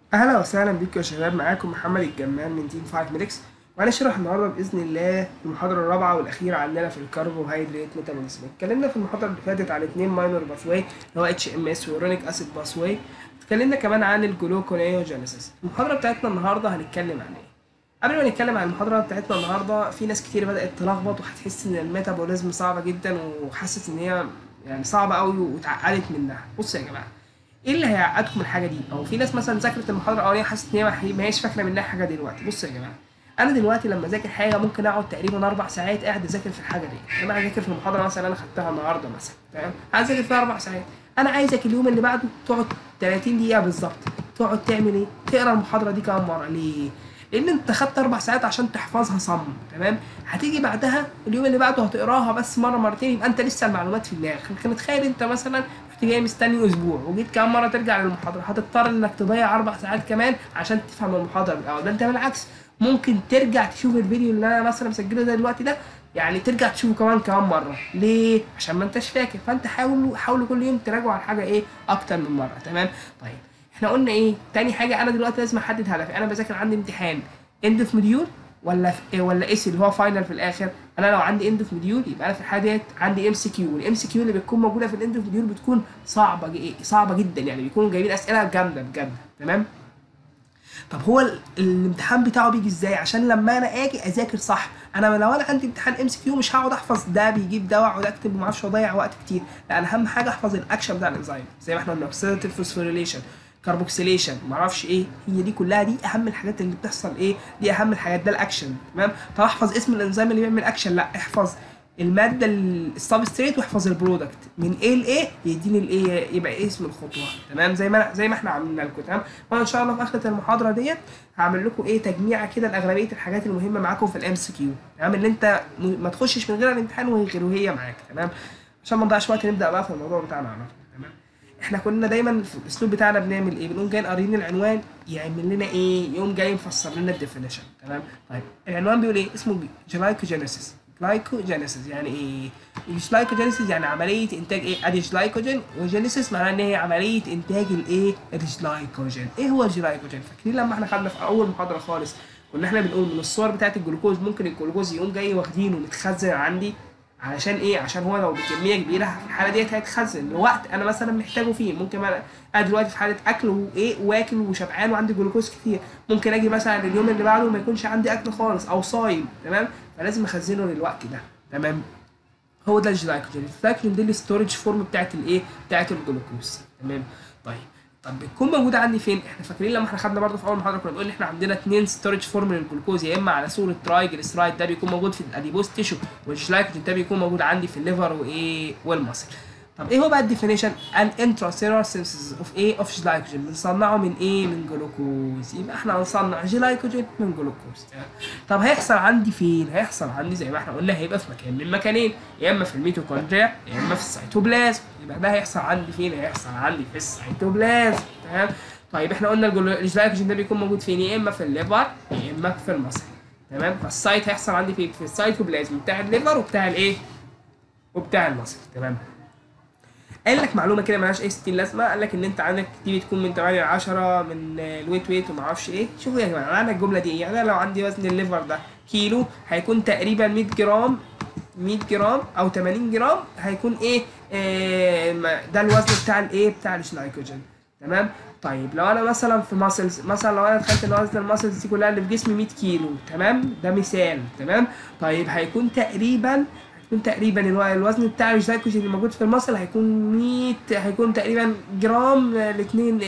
اهلا وسهلا بيكم يا شباب معاكم محمد الجمال من تيم 5 ميديكس وهنشرح النهارده باذن الله المحاضره الرابعه والاخيره عندنا في الكربوهيدرات ميتابوليزم اتكلمنا في المحاضره اللي فاتت على اثنين ماينور باثواي اللي هو اتش ام اس ورونيك اسيد باثواي اتكلمنا كمان عن الجلوكونيوجينيسيس المحاضره بتاعتنا النهارده هنتكلم عن ايه قبل ما نتكلم عن المحاضره بتاعتنا النهارده في ناس كتير بدات تلخبط وهتحس ان الميتابوليزم صعبه جدا وحاسس ان هي يعني صعبه قوي واتعقدت منها بصوا يا جماعه ايه اللي هيعقدكم من الحاجه دي او في ناس مثلا ذاكرت المحاضره الاولانيه حاسه ان هي ما هيش فاكره منها حاجه دلوقتي بصوا يا جماعه انا دلوقتي لما اذاكر حاجه ممكن اقعد تقريبا اربع ساعات قاعد اذاكر في الحاجه دي انا اذاكر في المحاضره مثلا انا خدتها النهارده مثلا تمام عايز اذاكر فيها اربع ساعات انا عايزك اليوم اللي بعده تقعد 30 دقيقه بالظبط تقعد تعمل ايه تقرا المحاضره دي كام مره ليه لان انت خدت اربع ساعات عشان تحفظها صم تمام هتيجي بعدها اليوم اللي بعده هتقراها بس مره مرتين يبقى انت لسه المعلومات في دماغك لكن تخيل انت مثلا رحت جاي مستني اسبوع وجيت كام مره ترجع للمحاضره هتضطر انك تضيع اربع ساعات كمان عشان تفهم المحاضره من الاول ده انت بالعكس ممكن ترجع تشوف الفيديو اللي انا مثلا مسجله ده دلوقتي ده يعني ترجع تشوفه كمان كمان مره ليه عشان ما انتش فاكر فانت حاول حاول كل يوم تراجعوا على الحاجه ايه اكتر من مره تمام طيب احنا قلنا ايه تاني حاجه انا دلوقتي لازم احدد هدفي انا بذاكر عندي امتحان اند اوف موديول ولا في ولا اس اللي هو فاينل في الاخر انا لو عندي اند اوف موديول يبقى انا في الحاله ديت عندي ام سي كيو والام سي كيو اللي بتكون موجوده في الاند اوف موديول بتكون صعبه ج- صعبه جدا يعني بيكونوا جايبين اسئله جامده بجد تمام طب هو ال- الامتحان بتاعه بيجي ازاي عشان لما انا اجي اذاكر صح انا لو انا عندي امتحان ام سي كيو مش هقعد احفظ ده بيجيب ده واقعد اكتب وما اعرفش اضيع وقت كتير لا انا اهم حاجه احفظ الاكشن بتاع الانزيم زي ما احنا قلنا اوكسيداتيف فوسفوريليشن كاربوكسيليشن معرفش ايه هي دي كلها دي اهم الحاجات اللي بتحصل ايه دي اهم الحاجات ده الاكشن تمام طب احفظ اسم الانزيم اللي بيعمل اكشن لا احفظ الماده السبستريت واحفظ البرودكت من ايه لايه يديني الايه يبقى إيه اسم الخطوه تمام زي ما زي ما احنا عملنا لكم تمام وانا ان شاء الله في اخره المحاضره ديت هعمل لكم ايه تجميعه كده لاغلبيه الحاجات المهمه معاكم في الام سي كيو تمام اللي انت م- ما تخشش من غير الامتحان وغير وهي معاك تمام عشان ما نضيعش وقت نبدا بقى في الموضوع بتاعنا على طول تمام احنا كنا دايما في الاسلوب بتاعنا بنعمل ايه بنقوم جايين قاريين العنوان يعمل لنا ايه يقوم جاي مفسر لنا الديفينيشن تمام طيب العنوان بيقول ايه اسمه جلايكوجينيسيس جلايكوجينيسيس يعني ايه جلايكوجينيسيس يعني عمليه انتاج ايه ادي جلايكوجين وجينيسيس معناه ان هي عمليه انتاج الايه الجلايكوجين ايه هو الجلايكوجين فاكرين لما احنا خدنا في اول محاضره خالص كنا احنا بنقول من الصور بتاعت الجلوكوز ممكن الجلوكوز يقوم جاي واخدينه متخزن عندي علشان ايه عشان هو لو بكميه كبيره في الحاله ديت هيتخزن لوقت انا مثلا محتاجه فيه ممكن انا انا دلوقتي في حاله اكل وايه واكل وشبعان وعندي جلوكوز كتير ممكن اجي مثلا اليوم اللي بعده ما يكونش عندي اكل خالص او صايم تمام فلازم اخزنه للوقت ده تمام هو ده الجلايكوجين الجلايكوجين دي الستورج فورم بتاعت الايه بتاعت الجلوكوز تمام طيب طب بتكون موجوده عندي فين احنا فاكرين لما احنا خدنا برضه في اول محاضره كنا بنقول ان احنا عندنا اثنين ستورج فورم للجلوكوز يا اما على صوره ترايجليسرايد ده بيكون موجود في الاديبوز تيشو والجلايكوجين ده بيكون موجود عندي في الليفر وايه والمصل طب ايه هو بقى الديفينيشن ان انتراسيلولار سينثيسيس اوف ايه اوف جلايكوجين بنصنعه من ايه من جلوكوز يبقى احنا هنصنع جلايكوجين من جلوكوز تمام؟ طب هيحصل عندي فين هيحصل عندي زي ما احنا قلنا هيبقى في مكان من مكانين يا اما في الميتوكوندريا يا اما في السيتوبلازم يبقى ده هيحصل عندي فين هيحصل عندي في السيتوبلازم تمام طيب احنا قلنا الجلو- الجلايكوجين ده بيكون موجود فين يا اما في الليفر يا اما في المصل تمام فالسايت هيحصل عندي فين في السيتوبلازم بتاع الليفر وبتاع الايه وبتاع المصل تمام قال لك معلومه كده ملهاش اي 60 لازمه قال لك ان انت عندك دي بتكون من 8 ل 10 من آه، الويت ويت وما اعرفش ايه شوفوا يا جماعه معنى الجمله دي ايه يعني انا لو عندي وزن الليفر ده كيلو هيكون تقريبا 100 جرام 100 جرام او 80 جرام هيكون ايه آه ما- ده الوزن بتاع الايه بتاع الجلايكوجين تمام طيب لو انا مثلا في ماسلز مثلا لو انا دخلت ان وزن الماسلز دي كلها اللي في جسمي 100 كيلو تمام ده مثال تمام طيب هيكون تقريبا هيكون تقريبا الو- الوزن بتاع الجلايكوجين اللي موجود في المصل هيكون 100 هيكون تقريبا جرام ل 2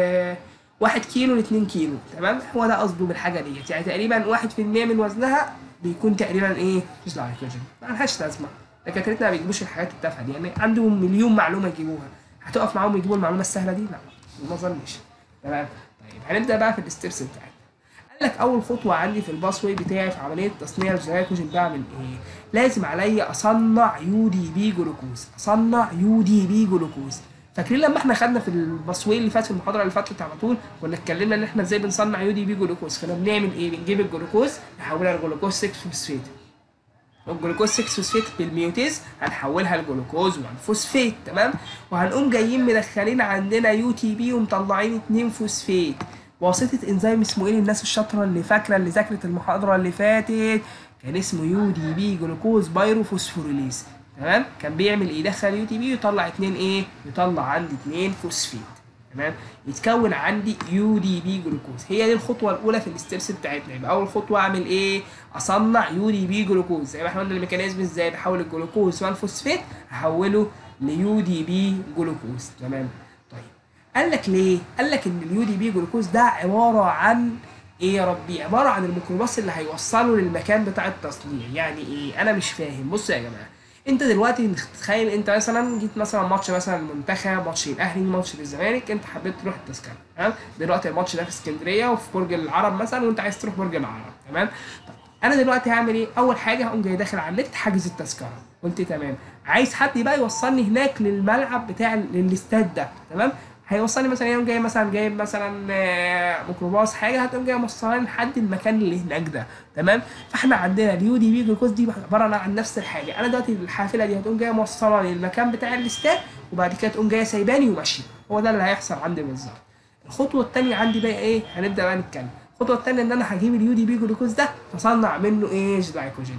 1 كيلو ل 2 كيلو تمام هو ده قصده بالحاجه ديت يعني تقريبا 1% من وزنها بيكون تقريبا ايه جلايكوجين ما لهاش لازمه دكاترتنا ما بيجيبوش الحاجات التافهه دي يعني عندهم مليون معلومه يجيبوها هتقف معاهم يجيبوا المعلومه السهله دي لا ما اظنش تمام طيب هنبدا بقى في الستبس بتاعتنا قال لك اول خطوه عندي في الباس واي بتاعي في عمليه تصنيع الجلايكوجين بعمل ايه لازم عليا اصنع يو دي بي جلوكوز اصنع يو دي بي جلوكوز فاكرين لما احنا خدنا في الباسوي اللي فات في المحاضره اللي فاتت على طول كنا اتكلمنا ان احنا ازاي بنصنع يو دي بي جلوكوز كنا بنعمل ايه بنجيب الجلوكوز نحولها لجلوكوز 6 فوسفيت والجلوكوز 6 فوسفيت بالميوتيز هنحولها لجلوكوز 1 فوسفيت تمام وهنقوم جايين مدخلين عندنا يو تي بي ومطلعين 2 فوسفيت بواسطه انزيم اسمه ايه للناس الشاطره اللي فاكره اللي ذاكرت المحاضره اللي فاتت كان اسمه يو دي بي جلوكوز بايروفوسفوريليز تمام كان بيعمل ايه يدخل يو دي بي ويطلع اتنين ايه يطلع عندي اتنين فوسفيت تمام يتكون عندي يو دي بي جلوكوز هي دي الخطوه الاولى في الستبس بتاعتنا يبقى اول خطوه اعمل ايه اصنع يو دي بي جلوكوز زي ما احنا قلنا الميكانيزم ازاي بحول الجلوكوز 1 فوسفيت احوله ليو دي بي جلوكوز تمام طيب قال لك ليه قال لك ان اليو دي بي جلوكوز ده عباره عن ايه يا ربي عباره عن الميكروباص اللي هيوصله للمكان بتاع التصنيع يعني ايه انا مش فاهم بصوا يا جماعه انت دلوقتي تخيل انت مثلا جيت مثلا ماتش مثلا المنتخب ماتش الاهلي ماتش الزمالك انت حبيت تروح التذكره تمام دلوقتي الماتش ده في اسكندريه وفي برج العرب مثلا وانت عايز تروح برج العرب تمام طب انا دلوقتي هعمل ايه اول حاجه هقوم جاي داخل على النت حاجز التذكره قلت تمام عايز حد بقى يوصلني هناك للملعب بتاع للاستاد ده تمام هيوصلني مثلا يوم جاي مثلا جايب مثلا آه، ميكروباص حاجه هتقوم جاي موصلاني لحد المكان اللي هناك ده تمام فاحنا عندنا اليو دي بي جلوكوز دي عباره عن نفس الحاجه انا دلوقتي الحافله دي هتقوم جايه موصلاني للمكان بتاع الاستاد وبعد كده تقوم جايه سايباني وماشيه هو ده اللي هيحصل عندي بالظبط الخطوه الثانيه عندي بقى ايه هنبدا بقى نتكلم الخطوه الثانيه ان انا هجيب اليو دي بي جلوكوز ده واصنع منه ايه جلايكوجين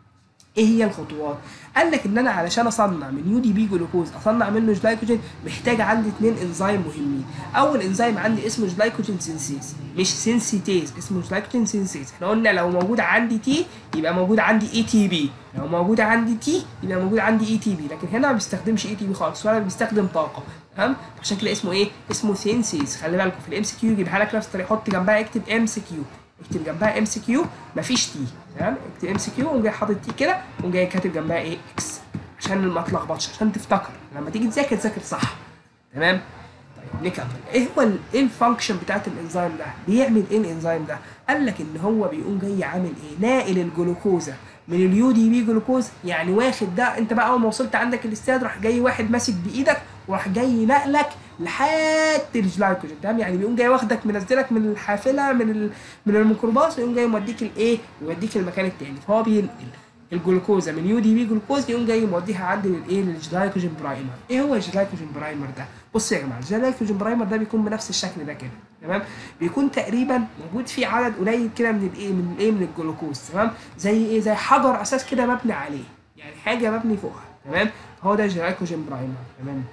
ايه هي الخطوات قال لك ان انا علشان اصنع من يو دي بي جلوكوز اصنع منه جلايكوجين محتاج عندي اثنين انزيم مهمين اول انزيم عندي اسمه جلايكوجين سينسيز مش سينسيتيز اسمه جلايكوجين سينسيز احنا قلنا لو موجود عندي تي يبقى موجود عندي اي تي بي لو موجود عندي تي يبقى موجود عندي اي تي بي لكن هنا ما بيستخدمش اي تي بي خالص ولا بيستخدم طاقه تمام عشان كده اسمه ايه اسمه سينسيز خلي بالكم في الام سي كيو يجيبها لك نفس الطريقه حط جنبها اكتب ام سي كيو اكتب جنبها ام سي كيو مفيش تي تمام اكتب ام سي كيو وقوم جاي حاطط تي كده وقوم جاي كاتب جنبها ايه اكس عشان ما تلخبطش عشان تفتكر لما تيجي تذاكر تذاكر صح تمام طيب نكمل ايه هو ال- ايه الفانكشن بتاعت الانزيم ده بيعمل ايه الانزيم ده قال لك ان هو بيقوم جاي عامل ايه ناقل الجلوكوزا من اليو دي بي جلوكوز يعني واخد ده انت بقى اول ما وصلت عندك الاستاد راح جاي واحد ماسك بايدك وراح جاي نقلك لحد الجلايكوجين تمام يعني بيقوم جاي واخدك منزلك من الحافله من ال... من الميكروباص ويقوم جاي موديك الايه ويوديك المكان التاني فهو بينقل الجلوكوزا من يو دي بي جلوكوز يقوم جاي موديها عند الايه للجلايكوجين برايمر ايه هو الجلايكوجين برايمر ده بص يا جماعه الجلايكوجين برايمر ده بيكون بنفس الشكل ده كده تمام بيكون تقريبا موجود فيه عدد قليل كده من الايه من الايه من الجلوكوز تمام زي ايه زي حجر اساس كده مبني عليه يعني حاجه مبني فوقها تمام هو ده الجلايكوجين برايمر تمام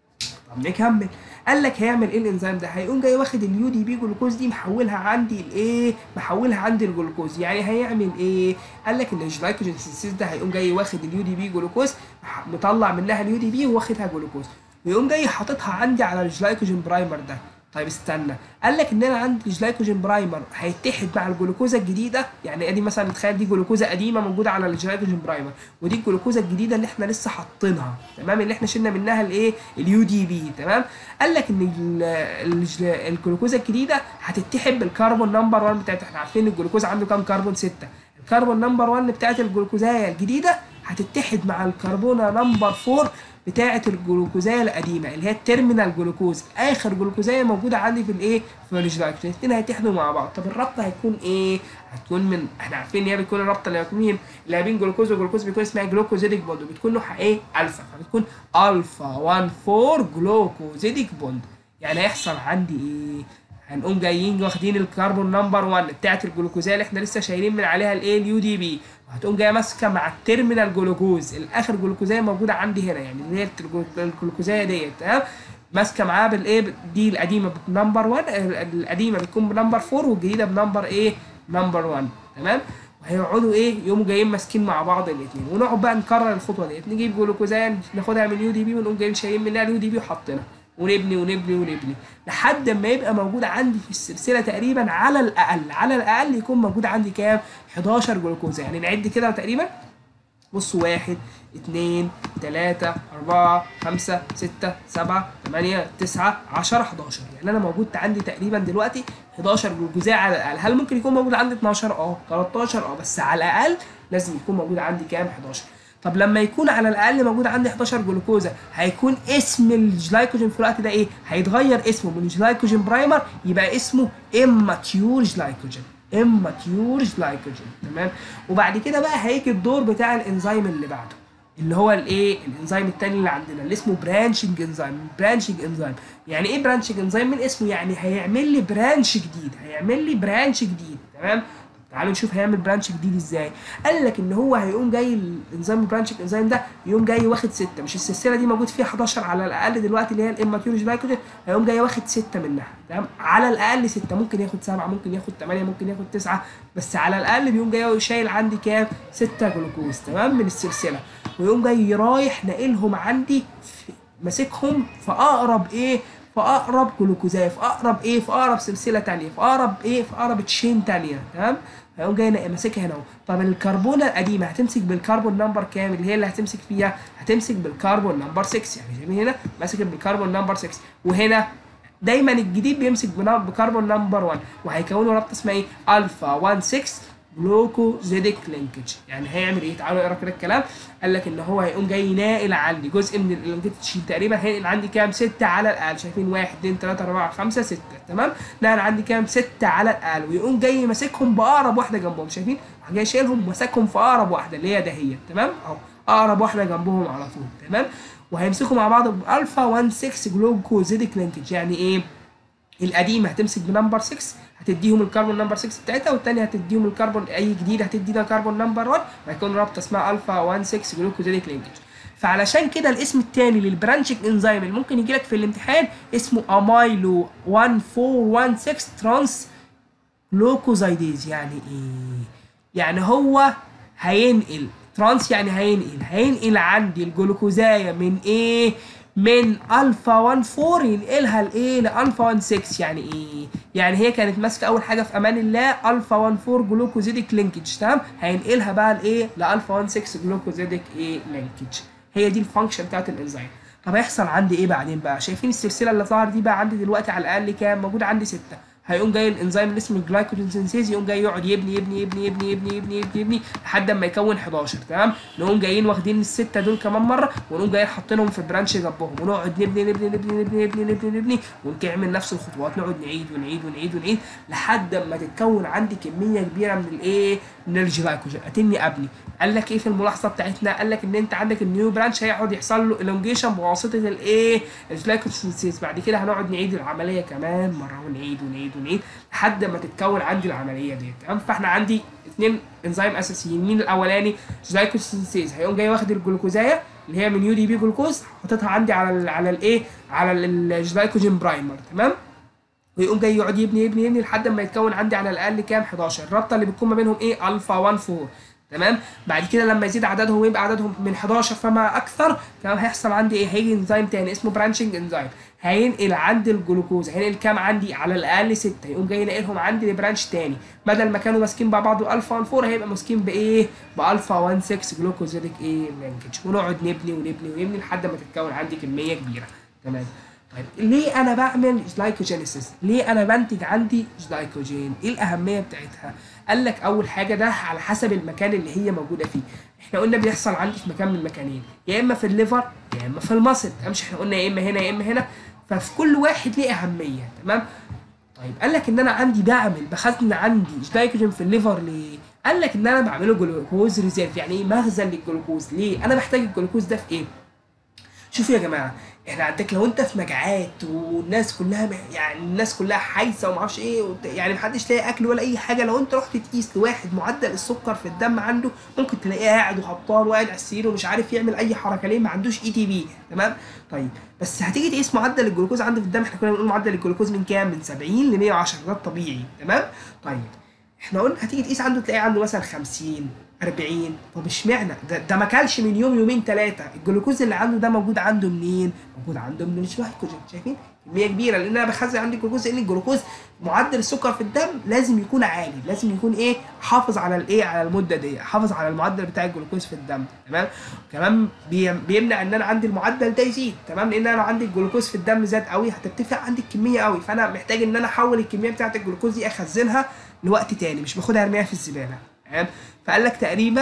طب نكمل قال لك هيعمل ايه الانزيم ده هيقوم جاي واخد اليو دي بي جلوكوز دي محولها عندي الايه محولها عندي الجلوكوز يعني هيعمل ايه قال لك ان الجلايكوجين سينسيز ده هيقوم جاي واخد اليو دي بي جلوكوز مح- مطلع منها اليو دي بي واخدها جلوكوز ويقوم جاي حاططها عندي على الجلايكوجين برايمر ده طيب استنى قال لك ان انا عندي الجلايكوجين برايمر هيتحد مع الجلوكوزا الجديده يعني ادي مثلا تخيل دي جلوكوزا قديمه موجوده على الجلايكوجين برايمر ودي الجلوكوزا الجديده اللي احنا لسه حاطينها تمام اللي احنا شلنا منها الايه اليو دي بي تمام قال لك ان ال- الج- الجلوكوزا الجديده هتتحد بالكربون نمبر 1 بتاعتها احنا عارفين الجلوكوز عنده كام كربون 6 الكربون نمبر 1 بتاعت الجلوكوزايه الجديده هتتحد مع الكربونه نمبر 4 بتاعه الجلوكوزايه القديمه اللي هي التيرمينال جلوكوز اخر جلوكوزايه موجوده عندي في الايه في الجلايكوجين الاثنين هيتحدوا مع بعض طب الرابطه هتكون ايه هتكون من احنا عارفين ان هي بتكون الرابطه اللي بتكون مين اللي بين جلوكوز وجلوكوز بيكون اسمها جلوكوزيديك بوند وبتكون نوعها ايه الفا فبتكون الفا 1 4 جلوكوزيديك بوند يعني هيحصل عندي ايه هنقوم جايين واخدين الكربون نمبر 1 بتاعت الجلوكوزيه اللي احنا لسه شايلين من عليها الايه اليو دي بي وهتقوم جايه ماسكه مع التيرمينال جلوكوز الاخر جلوكوزيه موجوده عندي هنا يعني اللي هي الجلو- الجلوكوزيه ديت تمام ماسكه معاه بالايه دي القديمه بنمبر 1 القديمه بتكون بنمبر 4 والجديده بنمبر ايه نمبر 1 تمام وهيقعدوا ايه يقوموا جايين ماسكين مع بعض الاثنين ونقعد بقى نكرر الخطوه ديت نجيب جلوكوزيه ناخدها من يو دي بي ونقوم جايين شايلين منها اليو دي بي وحاطينها ونبني ونبني ونبني لحد ما يبقى موجود عندي في السلسله تقريبا على الاقل على الاقل يكون موجود عندي كام 11 جلوكوزه يعني نعد كده تقريبا بصوا واحد اتنين تلاتة أربعة خمسة ستة سبعة تمانية تسعة عشرة حداشر يعني أنا موجود عندي تقريبا دلوقتي 11 جلوكوزية على الأقل هل ممكن يكون موجود عندي 12 اه 13 اه بس على الأقل لازم يكون موجود عندي كام 11 طب لما يكون على الاقل موجود عندي 11 جلوكوزا هيكون اسم الجلايكوجين في الوقت ده ايه هيتغير اسمه من جلايكوجين برايمر يبقى اسمه اماتيور جلايكوجين اماتيور جلايكوجين تمام وبعد كده بقى هيجي الدور بتاع الانزيم اللي بعده اللي هو الايه الانزيم التاني اللي عندنا اللي اسمه برانشنج انزيم برانشنج انزيم يعني ايه برانشنج انزيم من اسمه يعني هيعمل لي برانش جديد هيعمل لي برانش جديد تمام تعالوا نشوف هيعمل برانش جديد ازاي قال لك ان هو هيقوم جاي الانزيم برانشنج انزيم ده يقوم جاي واخد ستة مش السلسله دي موجود فيها 11 على الاقل دلوقتي اللي هي الاماتيور جلايكوجين هيقوم جاي واخد ستة منها تمام على الاقل ستة ممكن ياخد سبعة ممكن ياخد ثمانية ممكن ياخد تسعة بس على الاقل بيقوم جاي شايل عندي كام ستة جلوكوز تمام من السلسله ويقوم جاي رايح ناقلهم عندي في ماسكهم في اقرب ايه في اقرب جلوكوزايه في اقرب ايه في اقرب سلسله تانية في اقرب ايه في اقرب تشين تانية تمام هيقوم جاي ماسكها هنا اهو طب الكربونه القديمه هتمسك بالكربون نمبر كام اللي هي اللي هتمسك فيها هتمسك بالكربون نمبر 6 يعني شايفين هنا ماسك بالكربون نمبر 6 وهنا دايما الجديد بيمسك بكربون نمبر 1 وهيكونوا رابطه اسمها ايه الفا 1 6 جلوكوزيديك لينكج يعني هيعمل ايه تعالوا نقرا كده الكلام قال لك ان هو هيقوم جاي ناقل عندي جزء من اللينكج تقريبا هينقل عندي كام 6 على الاقل شايفين 1 2 3 4 5 6 تمام نقل عندي كام 6 على الاقل ويقوم جاي ماسكهم باقرب واحده جنبهم شايفين جاي شايلهم ماسكهم في اقرب واحده اللي هي دهيت تمام اهو اقرب واحده جنبهم على طول تمام وهيمسكوا مع بعض بالفا 1 6 جلوكوزيديك لينكج يعني ايه القديمه هتمسك بنمبر 6 هتديهم الكربون نمبر 6 بتاعتها والثانيه هتديهم الكربون اي جديد هتدي ده كربون نمبر 1 وهيكون رابطه اسمها الفا 1 6 جلوكوزيديك لينكج فعلشان كده الاسم الثاني للبرانشنج انزيم اللي ممكن يجي لك في الامتحان اسمه امايلو 1416 ترانس جلوكوزايديز يعني ايه يعني هو هينقل ترانس يعني هينقل هينقل عندي الجلوكوزايه من ايه من الفا 1 4 ينقلها لايه لالفا 1 6 يعني ايه يعني هي كانت ماسكه اول حاجه في امان الله الفا 1 4 جلوكوزيديك لينكج تمام هينقلها بقى لايه لالفا 1 6 جلوكوزيديك ايه لينكج هي دي الفانكشن بتاعت الانزيم طب هيحصل عندي ايه بعدين بقى شايفين السلسله اللي ظهر دي بقى عندي دلوقتي على الاقل كام موجود عندي 6 هيقوم جاي الانزيم اللي اسمه الجلايكوجين سينسيز يقوم جاي يقعد يبني يبني يبني يبني يبني يبني يبني, يبني لحد اما يكون 11 تمام نقوم جايين واخدين السته دول كمان مره ونقوم جايين حاطينهم في برانش جنبهم ونقعد نبني نبني نبني نبني نبني نبني نبني ونعمل نفس الخطوات نقعد نعيد ونعيد ونعيد ونعيد لحد اما تتكون عندي كميه كبيره من الايه من الجلايكوجين اتني ابني قال لك ايه في الملاحظه بتاعتنا قال لك ان انت عندك النيو برانش هيقعد يحصل له الونجيشن بواسطه الايه الجلايكوجين بعد كده هنقعد نعيد العمليه كمان مره ونعيد ونعيد ونعيد لحد ما تتكون عندي العمليه دي تمام فاحنا عندي اثنين انزيم اساسيين مين الاولاني جلايكوجين هيقوم جاي واخد الجلوكوزايه اللي هي من يو دي بي جلوكوز حاططها عندي على ال على الايه على الجلايكوجين برايمر تمام ويقوم جاي يقعد يبني يبني يبني لحد ما يتكون عندي على الاقل كام 11 الرابطه اللي بتكون ما بينهم ايه الفا 1 4 تمام بعد كده لما يزيد عددهم ويبقى عددهم من 11 فما اكثر تمام هيحصل عندي ايه هيجي انزيم تاني اسمه برانشنج انزيم هينقل عندي الجلوكوز هينقل كام عندي على الاقل 6 يقوم جاي ناقلهم عندي لبرانش تاني بدل ما كانوا ماسكين مع بعض الفا 1 4 هيبقى ماسكين بايه بالفا 1 6 جلوكوزيديك ايه لينكج ونقعد نبني ونبني ونبني لحد ما تتكون عندي كميه كبيره تمام طيب ليه انا بعمل جلايكوجينيسيس ليه انا بنتج عندي جلايكوجين ايه الاهميه بتاعتها قال لك اول حاجه ده على حسب المكان اللي هي موجوده فيه احنا قلنا بيحصل عندي في مكان من المكانين يا اما في الليفر يا اما في المصل مش احنا قلنا يا اما هنا يا اما هنا ففي كل واحد ليه اهميه تمام طيب قال لك ان انا عندي بعمل بخزن عندي جلايكوجين في الليفر ليه قال لك ان انا بعمله جلوكوز ريزيرف يعني ايه مخزن للجلوكوز ليه انا محتاج الجلوكوز ده في ايه شوفوا يا جماعه احنا عندك لو انت في مجاعات والناس كلها يعني الناس كلها حايسه وما اعرفش ايه يعني محدش لاقي اكل ولا اي حاجه لو انت رحت تقيس لواحد معدل السكر في الدم عنده ممكن تلاقيه قاعد وهبطان وقاعد على السرير ومش عارف يعمل اي حركه ليه ما عندوش اي تي بي تمام طيب بس هتيجي تقيس معدل الجلوكوز عنده في الدم احنا كنا بنقول معدل الجلوكوز من كام من 70 ل 110 ده الطبيعي تمام طيب احنا قلنا هتيجي تقيس عنده تلاقيه عنده مثلا 50 40 طب اشمعنى ده, ده ما كلش من يوم يومين ثلاثه الجلوكوز اللي عنده ده موجود عنده منين موجود عنده من الجلايكوجين شايفين كميه كبيره لان انا بخزن عندي جلوكوز لان الجلوكوز معدل السكر في الدم لازم يكون عالي لازم يكون ايه حافظ على الايه على المده دي حافظ على المعدل بتاع الجلوكوز في الدم تمام كمان بيمنع ان انا عندي المعدل ده يزيد تمام لان انا لو عندي الجلوكوز في الدم زاد قوي هترتفع عندي الكميه قوي فانا محتاج ان انا احول الكميه بتاعه الجلوكوز دي اخزنها لوقت تاني مش باخدها ارميها في الزباله تمام فقال لك تقريبا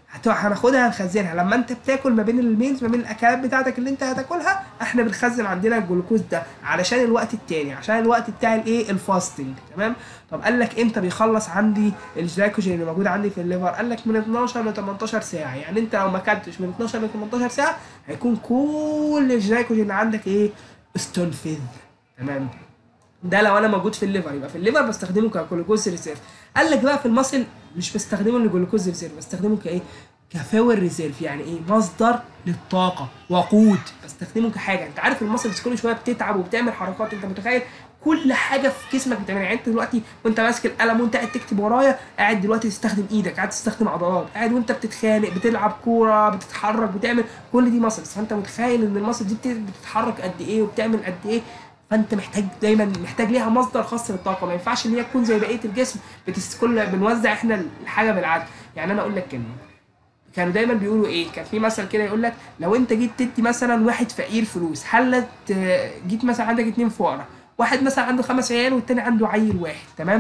هت- هناخدها هنخزنها لما انت بتاكل ما بين الميلز ما بين الاكلات بتاعتك اللي انت هتاكلها احنا بنخزن عندنا الجلوكوز ده علشان الوقت التاني عشان الوقت بتاع الايه الفاستنج تمام طب قال لك امتى بيخلص عندي الجلايكوجين اللي موجود عندي في الليفر قال لك من 12 ل 18 ساعه يعني انت لو ما اكلتش من 12 ل 18 ساعه هيكون كل الجلايكوجين اللي عندك ايه استنفذ تمام ده لو انا موجود في الليفر يبقى في الليفر بستخدمه كجلوكوز ريسيرف قال لك بقى في المصل مش بستخدمه لجلوكوز ريسيرف بستخدمه كايه كفاور ريسيرف يعني ايه مصدر للطاقه وقود بستخدمه كحاجه انت عارف المصل كل شويه بتتعب وبتعمل حركات انت متخيل كل حاجه في جسمك بتعملها يعني انت دلوقتي وانت ماسك القلم وانت قاعد تكتب ورايا قاعد دلوقتي تستخدم ايدك قاعد تستخدم عضلات قاعد وانت بتتخانق بتلعب كوره بتتحرك بتعمل كل دي مصل فانت متخيل ان المصل دي بت- بتتحرك قد ايه وبتعمل قد ايه فانت محتاج دايما محتاج ليها مصدر خاص للطاقه ما ينفعش ان هي تكون زي بقيه الجسم بتس كل بنوزع احنا الحاجه بالعدل يعني انا اقول لك كلمه كانوا دايما بيقولوا ايه كان في مثل كده يقول لك لو انت جيت تدي مثلا واحد فقير فلوس حلت آه، جيت مثلا عندك اتنين فقراء واحد مثلا عنده خمس عيال والتاني عنده عيل واحد تمام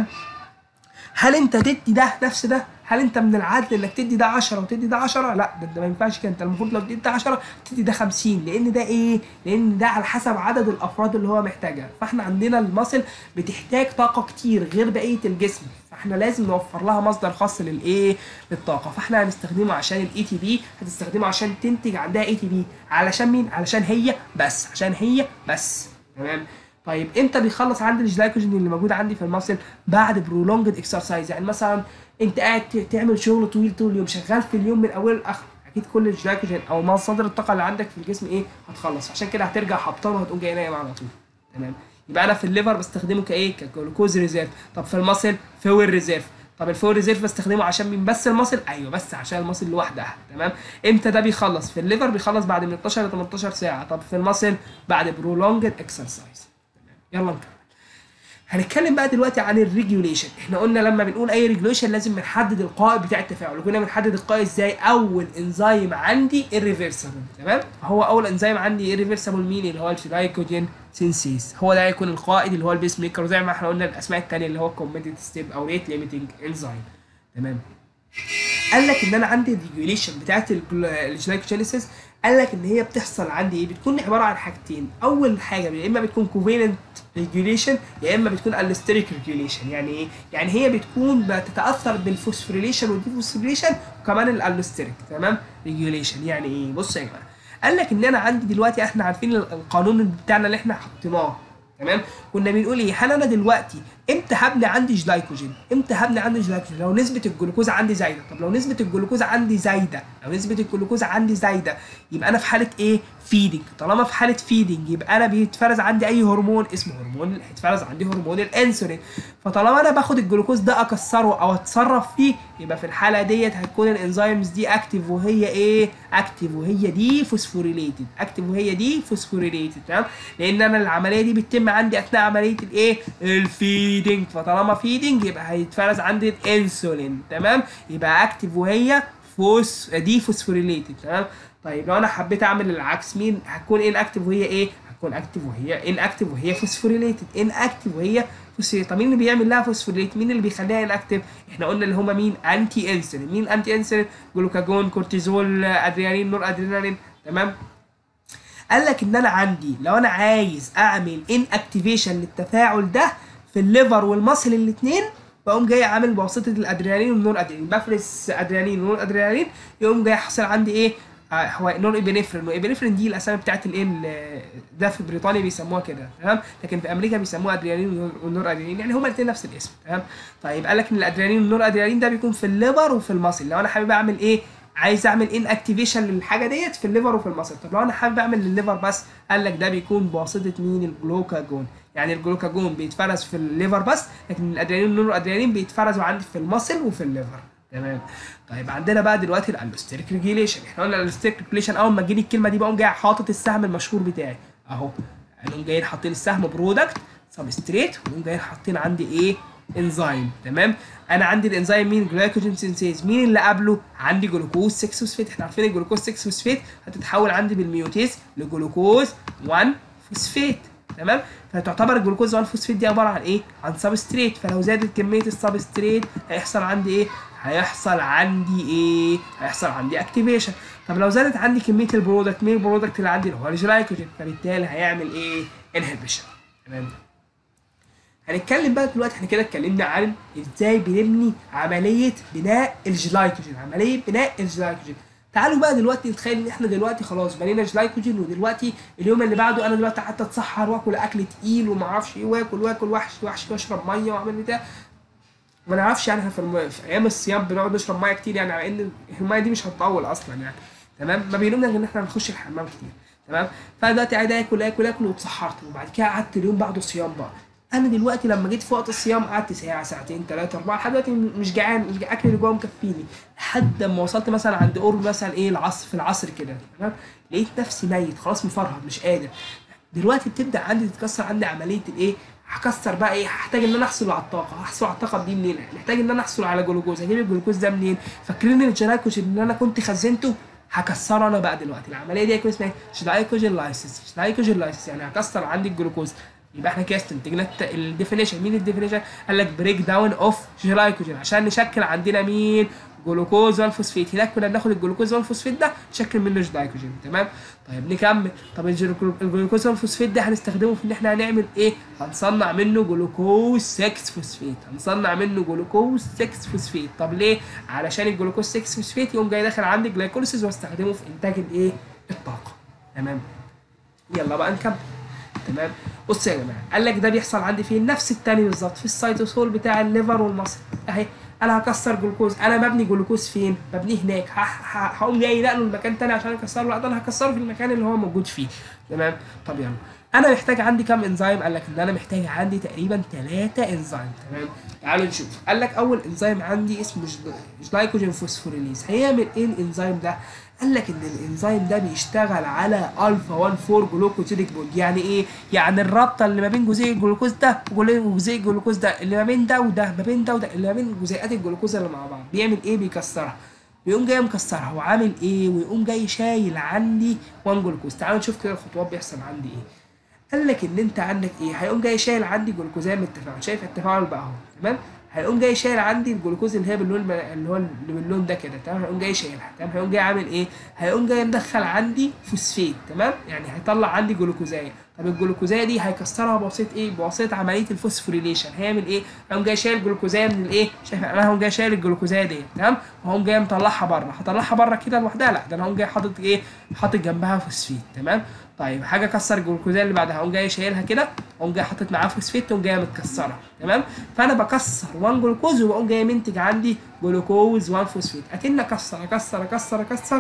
هل انت تدي ده نفس ده هل انت من العدل انك تدي ده 10 وتدي ده 10 لا ده انت ما ينفعش كده انت المفروض لو اديت ده 10 تدي ده 50 لان ده ايه لان ده على حسب عدد الافراد اللي هو محتاجها فاحنا عندنا المصل بتحتاج طاقه كتير غير بقيه الجسم فاحنا لازم نوفر لها مصدر خاص للايه للطاقه فاحنا هنستخدمه عشان الاي تي بي هتستخدمه عشان تنتج عندها اي تي بي علشان مين علشان هي بس عشان هي بس تمام طيب امتى بيخلص عندي الجلايكوجين اللي موجود عندي في المصل بعد برولونجد اكسرسايز يعني مثلا انت قاعد ت- تعمل شغل طويل طول اليوم شغال في اليوم من اوله لاخره اكيد كل الجلايكوجين او مصادر الطاقه اللي عندك في الجسم ايه هتخلص عشان كده هترجع هبطان وهتقوم جاي نايم على طول تمام يبقى انا في الليفر بستخدمه كايه كجلوكوز ريزيرف طب في المصل فويل ريزيرف طب الفويل ريزيرف بستخدمه عشان مين بس المصل ايوه بس عشان المصل لوحدها تمام امتى ده بيخلص في الليفر بيخلص بعد من 12 ل 18 ساعه طب في المصل بعد برولونجد اكسرسايز يلا نكمل هنتكلم بقى دلوقتي عن الريجوليشن احنا قلنا لما بنقول اي ريجوليشن لازم بنحدد القائد بتاع التفاعل وكنا بنحدد القائد ازاي اول انزيم عندي irreversible تمام هو اول انزيم عندي irreversible مين اللي هو الجلايكوجين سينسيز هو ده هيكون القائد اللي هو البيس ميكر وزي ما احنا قلنا الاسماء الثانيه اللي هو كومبيتيتيف ستيب او ريت ليميتنج انزيم تمام قال لك ان انا عندي الريجوليشن بتاعت الجلايكوجينيسيس قال لك ان هي بتحصل عندي ايه بتكون عباره عن حاجتين اول حاجه يا اما بتكون كوفيلنت ريجوليشن يا اما بتكون الستريك ريجوليشن يعني ايه يعني هي بتكون بتتاثر بالفوسفوريليشن والديفوسفوريليشن وكمان الالستريك تمام ريجوليشن يعني ايه بص يا جماعه قال لك ان انا عندي دلوقتي احنا عارفين القانون بتاعنا اللي احنا حطيناه تمام كنا بنقول ايه هل انا دلوقتي امتى هبني عندي جلايكوجين امتى هبني عندي جلايكوجين لو نسبه الجلوكوز عندي زايده طب لو نسبه الجلوكوز عندي زايده لو نسبه الجلوكوز عندي زايده يبقى انا في حاله ايه فيدنج طالما في حاله فيدنج يبقى انا بيتفرز عندي اي هرمون اسمه هرمون هيتفرز عندي هرمون الانسولين فطالما انا باخد الجلوكوز ده اكسره او اتصرف فيه يبقى في الحاله ديت هتكون الانزيمز دي اكتيف وهي ايه اكتيف وهي دي فوسفوريليتد اكتيف وهي دي فوسفوريليتد تمام لان انا العمليه دي بتتم عندي اثناء عمليه الايه الفيدنج فطالما فيدنج يبقى هيتفرز عندي الانسولين تمام يبقى اكتيف وهي فوس دي فوسفوريليتد تمام طيب لو انا حبيت اعمل العكس مين هتكون ان اكتيف وهي ايه هتكون اكتيف وهي ان اكتيف وهي فوسفوريليتد ان اكتيف وهي فوسفوريليتد طب مين اللي بيعمل لها فوسفوريليت مين اللي بيخليها ان اكتيف احنا قلنا اللي هما مين انتي انسولين مين انتي انسولين جلوكاجون كورتيزول ادرينالين نور ادرينالين تمام قال لك ان انا عندي لو انا عايز اعمل ان اكتيفيشن للتفاعل ده في الليفر والمصل الاثنين بقوم جاي عامل بواسطه الادرينالين والنور ادرينالين بفرز ادرينالين ونور ادرينالين يقوم جاي حاصل عندي ايه آه، هو نور ابنفرين وابنفرين دي الاسامي بتاعت الايه ال- ده في بريطانيا بيسموها كده تمام لكن في امريكا بيسموها ادرينالين والنور ادرينالين يعني هما الاثنين نفس الاسم تمام طيب قال لك ان الادرينالين والنور ادرينالين ده بيكون في الليفر وفي المصل لو انا حابب اعمل ايه عايز اعمل ان اكتيفيشن للحاجه ديت في الليفر وفي المصل طب لو انا حابب اعمل للليفر بس قال لك ده بيكون بواسطه مين الجلوكاجون يعني الجلوكاجون بيتفرز في الليفر بس لكن الادرينالين والنور ادرينالين بيتفرزوا عندي في المصل وفي الليفر تمام طيب عندنا بقى دلوقتي الالوستريك ريجيليشن احنا قلنا الالوستريك ريجيليشن اول ما تجيلي الكلمه دي بقوم جاي حاطط السهم المشهور بتاعي اهو هنقوم جايين حاطين السهم برودكت سبستريت ونقوم جايين حاطين عندي ايه انزيم تمام انا عندي الانزيم مين جلايكوجين سينسيز مين اللي قبله عندي جلوكوز 6 فوسفيت احنا عارفين الجلوكوز 6 فوسفيت هتتحول عندي بالميوتيز لجلوكوز 1 فوسفيت تمام فتعتبر الجلوكوز 1 فوسفيت دي عباره عن ايه عن سبستريت فلو زادت كميه السبستريت هيحصل عندي ايه هيحصل عندي ايه هيحصل عندي اكتيفيشن طب لو زادت عندي كميه البرودكت مين البرودكت اللي عندي اللي هو الجلايكوجين فبالتالي هيعمل ايه انهبيشن تمام هنتكلم بقى دلوقتي احنا كده اتكلمنا عن ازاي بنبني عمليه بناء الجلايكوجين عمليه بناء الجلايكوجين تعالوا بقى دلوقتي نتخيل ان احنا دلوقتي خلاص بنينا جلايكوجين ودلوقتي اليوم اللي بعده انا دلوقتي قعدت اتسحر واكل اكل تقيل وما اعرفش ايه واكل واكل وحش وحش واشرب ميه واعمل بتاع ما نعرفش يعني احنا في, الم... في ايام الصيام بنقعد نشرب ميه كتير يعني على ان الميه دي مش هتطول اصلا يعني تمام ما بيننا ان احنا نخش الحمام كتير تمام فانا دلوقتي قاعد اكل اكل اكل واتسحرت وبعد كده قعدت اليوم بعده صيام بقى انا دلوقتي لما جيت في وقت الصيام قعدت ساعه ساعتين ثلاثه اربعه لحد دلوقتي مش جعان مش جعان اكل اللي جوه مكفيني لحد ما وصلت مثلا عند قرب مثلا ايه العصر في العصر كده تمام لقيت نفسي ميت خلاص مفرهد مش قادر دلوقتي بتبدا عندي تتكسر عندي عمليه الايه هكسر بقى ايه هحتاج ان انا احصل على الطاقه هحصل على الطاقه دي منين محتاج ان انا احصل على جلوكوز هجيب الجلوكوز ده منين فاكرين الجلايكوجين اللي انا كنت خزنته هكسره انا بقى دلوقتي العمليه دي هيكون اسمها جلايكوجين لايسيس جلايكوجين لايسيس يعني هكسر عندي الجلوكوز يبقى احنا كده استنتجنا الديفينيشن مين الديفينيشن قال لك بريك داون اوف جلايكوجين عشان نشكل عندنا مين جلوكوز والفوسفيت هناك كنا بناخد الجلوكوز والفوسفيت ده نشكل منه جلايكوجين تمام طيب نكمل طب الجلوكوز والفوسفيت ده هنستخدمه في ان احنا هنعمل ايه هنصنع منه جلوكوز 6 فوسفيت هنصنع منه جلوكوز 6 فوسفيت طب ليه علشان الجلوكوز 6 فوسفيت يقوم جاي داخل عندي جلايكوليسيس واستخدمه في انتاج الايه الطاقه تمام يلا بقى نكمل تمام بص يا جماعه قال لك ده بيحصل عندي فين نفس التاني بالظبط في السيتوسول بتاع الليفر والمصل اهي انا هكسر جلوكوز انا ببني جلوكوز فين ببنيه هناك هقوم جاي نقله لمكان تاني عشان اكسره لا ده انا هكسره في المكان اللي هو موجود فيه تمام طب يلا انا محتاج عندي كام انزيم قال لك ان انا محتاج عندي تقريبا ثلاثة انزيم تمام تعالوا نشوف قال لك اول انزيم عندي اسمه جلايكوجين فوسفوريليز هيعمل ايه الانزيم ده قال لك ان الانزيم ده بيشتغل على الفا 1 4 جلوكوزيديك بوند يعني ايه يعني الرابطه اللي ما بين جزيء الجلوكوز ده وجزيء الجلوكوز ده اللي ما بين ده وده ما بين ده وده اللي ما بين جزيئات الجلوكوز اللي مع بعض بيعمل ايه بيكسرها بيقوم جاي مكسرها وعامل ايه ويقوم جاي شايل عندي 1 جلوكوز تعالوا نشوف كده الخطوات بيحصل عندي ايه قال لك ان انت عندك ايه هيقوم جاي شايل عندي جلوكوزات من التفاعل شايف التفاعل بقى اهو تمام هيقوم جاي شايل عندي الجلوكوز اللي هي باللون اللي هو اللي باللون ده كده تمام هيقوم جاي شايلها تمام هيقوم جاي عامل ايه هيقوم جاي مدخل عندي فوسفيت تمام يعني هيطلع عندي جلوكوزايه طب الجلوكوزايه دي هيكسرها بواسطه ايه بواسطه عمليه الفوسفوريليشن هيعمل ايه هيقوم جاي شايل جلوكوزايه من الايه شايف انا هقوم جاي شايل الجلوكوزايه دي تمام وهقوم جاي مطلعها بره هطلعها بره كده لوحدها لا ده انا هقوم جاي حاطط ايه حاطط جنبها فوسفيت تمام طيب حاجه كسر الجلوكوزيه اللي بعدها اقوم جاي شايلها كده اقوم جاي حاطط معاها فوسفيت واقوم جايه متكسره تمام فانا بكسر 1 جلوكوز وبقوم جاي منتج عندي جلوكوز 1 فوسفيت اكن اكسر اكسر اكسر اكسر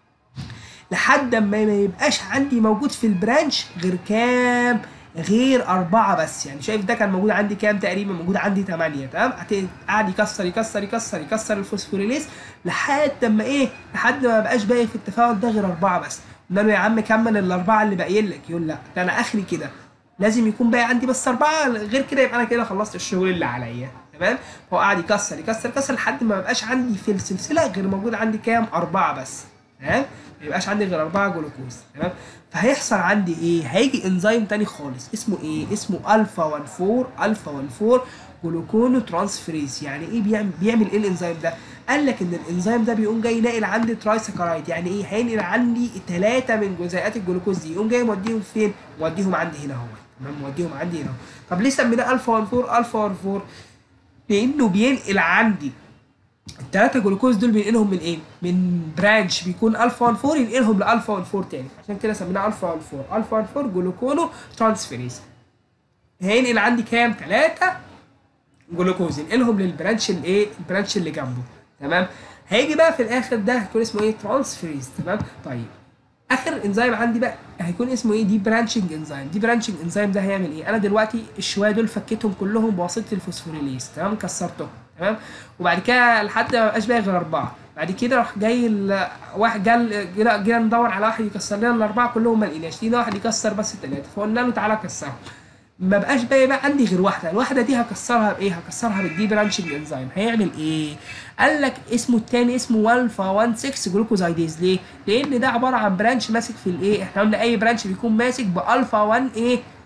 لحد ما ما يبقاش عندي موجود في البرانش غير كام غير أربعة بس يعني شايف ده كان موجود عندي كام تقريبا موجود عندي ثمانية تمام قعد يكسر يكسر يكسر يكسر الفوسفوريليز لحد ما ايه لحد ما بقاش باقي في التفاعل ده غير أربعة بس قلنا له يا عم كمل الأربعة اللي باقيين لك يقول لا ده أنا آخري كده لازم يكون باقي عندي بس أربعة غير كده يبقى أنا كده خلصت الشغل اللي عليا تمام هو قعد يكسر يكسر يكسر لحد ما مبقاش عندي في السلسلة غير موجود عندي كام أربعة بس تمام ما يبقاش عندي غير أربعة جلوكوز تمام فهيحصل عندي ايه هيجي انزيم تاني خالص اسمه ايه اسمه الفا 14 الفا 14 جلوكونو ترانسفيريز يعني ايه بيعمل بيعمل ايه الانزيم ده قال لك ان الانزيم ده بيقوم جاي ناقل عندي ترايسكرايد يعني ايه هينقل عندي ثلاثه من جزيئات الجلوكوز دي يقوم جاي موديهم فين موديهم عندي هنا اهو تمام موديهم عندي هنا اهو طب ليه سميناه الفا 14 الفا 14 لانه بينقل عندي الثلاثه جلوكوز دول بينقلهم من ايه؟ من برانش بيكون الفا 14 ينقلهم لالفا 14 تاني عشان كده سميناه الفا 14 الفا 14 جلوكونو ترانسفيريز هينقل عندي كام؟ ثلاثه جلوكوز ينقلهم للبرانش الايه؟ البرانش اللي جنبه تمام؟ هيجي بقى في الاخر ده هيكون اسمه ايه؟ ترانسفيريز تمام؟ طيب اخر انزيم عندي بقى هيكون اسمه ايه دي برانشنج انزيم دي برانشنج انزيم ده هيعمل ايه انا دلوقتي الشويه دول فكيتهم كلهم بواسطه الفوسفوريليز تمام كسرتهم تمام وبعد كده لحد ما بقاش باقي غير اربعه بعد كده راح جاي ال- واحد جال جينا جينا ندور على واحد يكسر لنا الاربعه كلهم ما لقيناش لقينا واحد يكسر بس الثلاثه فقلنا له تعالى كسرهم ما بقاش باقي بقى عندي غير واحده الواحده دي هكسرها بايه هكسرها بالدي برانشنج انزيم هيعمل ايه قال لك اسمه التاني اسمه الفا 16 جلوكوزايديز ليه لان ده عباره عن برانش ماسك في الايه احنا قلنا اي برانش بيكون ماسك بالفا 1 ايه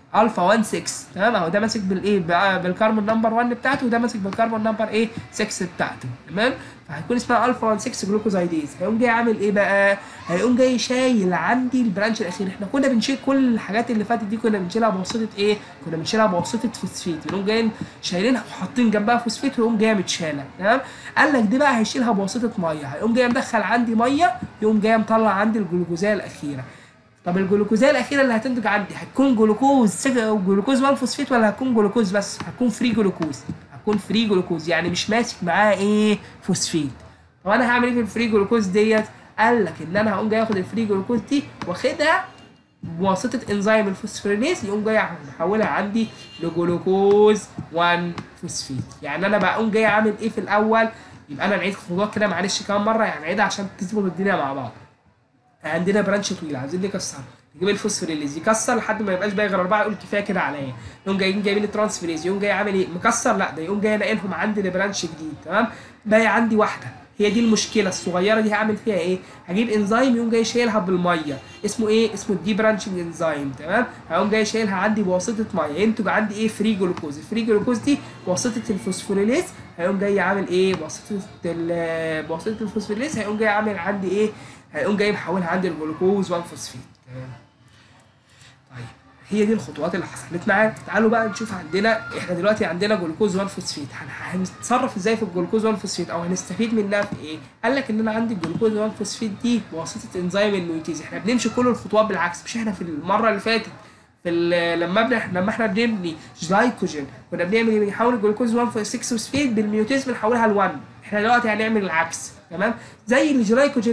الفا 1 6 تمام اهو ده ماسك بالايه بقى بالكربون نمبر 1 بتاعته وده ماسك بالكربون نمبر ايه 6 بتاعته تمام فهيكون اسمها الفا 1 6 جلوكوزايديز هيقوم جاي عامل ايه بقى هيقوم جاي شايل عندي البرانش الاخير احنا كنا بنشيل كل الحاجات اللي فاتت دي كنا بنشيلها بواسطه ايه كنا بنشيلها بواسطه فوسفيت يقوم جايين شايلينها وحاطين جنبها فوسفيت ويقوم جايه متشاله تمام قال لك دي بقى هيشيلها بواسطه ميه هيقوم جاي مدخل عندي ميه يقوم جاي مطلع عندي الجلوكوزيه الاخيره طب الجلوكوزيه الاخيره اللي هتنتج عندي هتكون جلوكوز سك- جلوكوز 1 فوسفيت ولا هتكون جلوكوز بس هتكون فري جلوكوز هتكون فري جلوكوز يعني مش ماسك معاه ايه فوسفيت طب انا هعمل ايه في الفري جلوكوز ديت قال لك ان انا هقوم جاي اخد الفري جلوكوز دي واخدها بواسطه انزيم الفوسفوريليز يقوم جاي محولها عندي لجلوكوز 1 فوسفيت يعني انا بقوم جاي عامل ايه في الاول يبقى انا نعيد الخطوات كده معلش كمان مره يعني نعيدها عشان تظبط الدنيا مع بعض عندنا برانش طويل عايزين نكسره نجيب الفوسفوريليز يكسر لحد ما يبقاش باقي غير اربعه يقول كفايه كده عليا يقوم جايين جايبين الترانسفيريز يقوم جاي عامل ايه مكسر لا ده يقوم جاي ناقلهم عندي لبرانش جديد تمام باقي عندي واحده هي دي المشكله الصغيره دي هعمل فيها ايه هجيب انزيم يقوم جاي شايلها بالميه اسمه ايه اسمه الدي برانشنج انزيم تمام هقوم جاي شايلها عندي بواسطه ميه ينتج عندي ايه فري جلوكوز الفري جلوكوز دي بواسطه الفوسفوريليز هيقوم جاي عامل ايه بواسطه ال- بواسطه الفوسفوريليز هيقوم جاي عامل عندي ايه هيقوم جاي محولها عندي الجلوكوز 1 فوسفيت تمام طيب هي دي الخطوات اللي حصلت معانا تعالوا بقى نشوف عندنا احنا دلوقتي عندنا جلوكوز 1 فوسفيت هن- هنتصرف ازاي في الجلوكوز 1 فوسفيت او هنستفيد منها في ايه قال لك ان انا عندي الجلوكوز 1 فوسفيت دي بواسطه انزيم الميوتيز احنا بنمشي كل الخطوات بالعكس مش احنا في المره اللي فاتت في ال- لما ابنا لما احنا بنبني جلايكوجين كنا بنعمل ايه بنحول الجلوكوز 1 6 فوسفيت بالميوتيز بنحولها ل 1 احنا دلوقتي هنعمل العكس تمام زي الجلايكوجين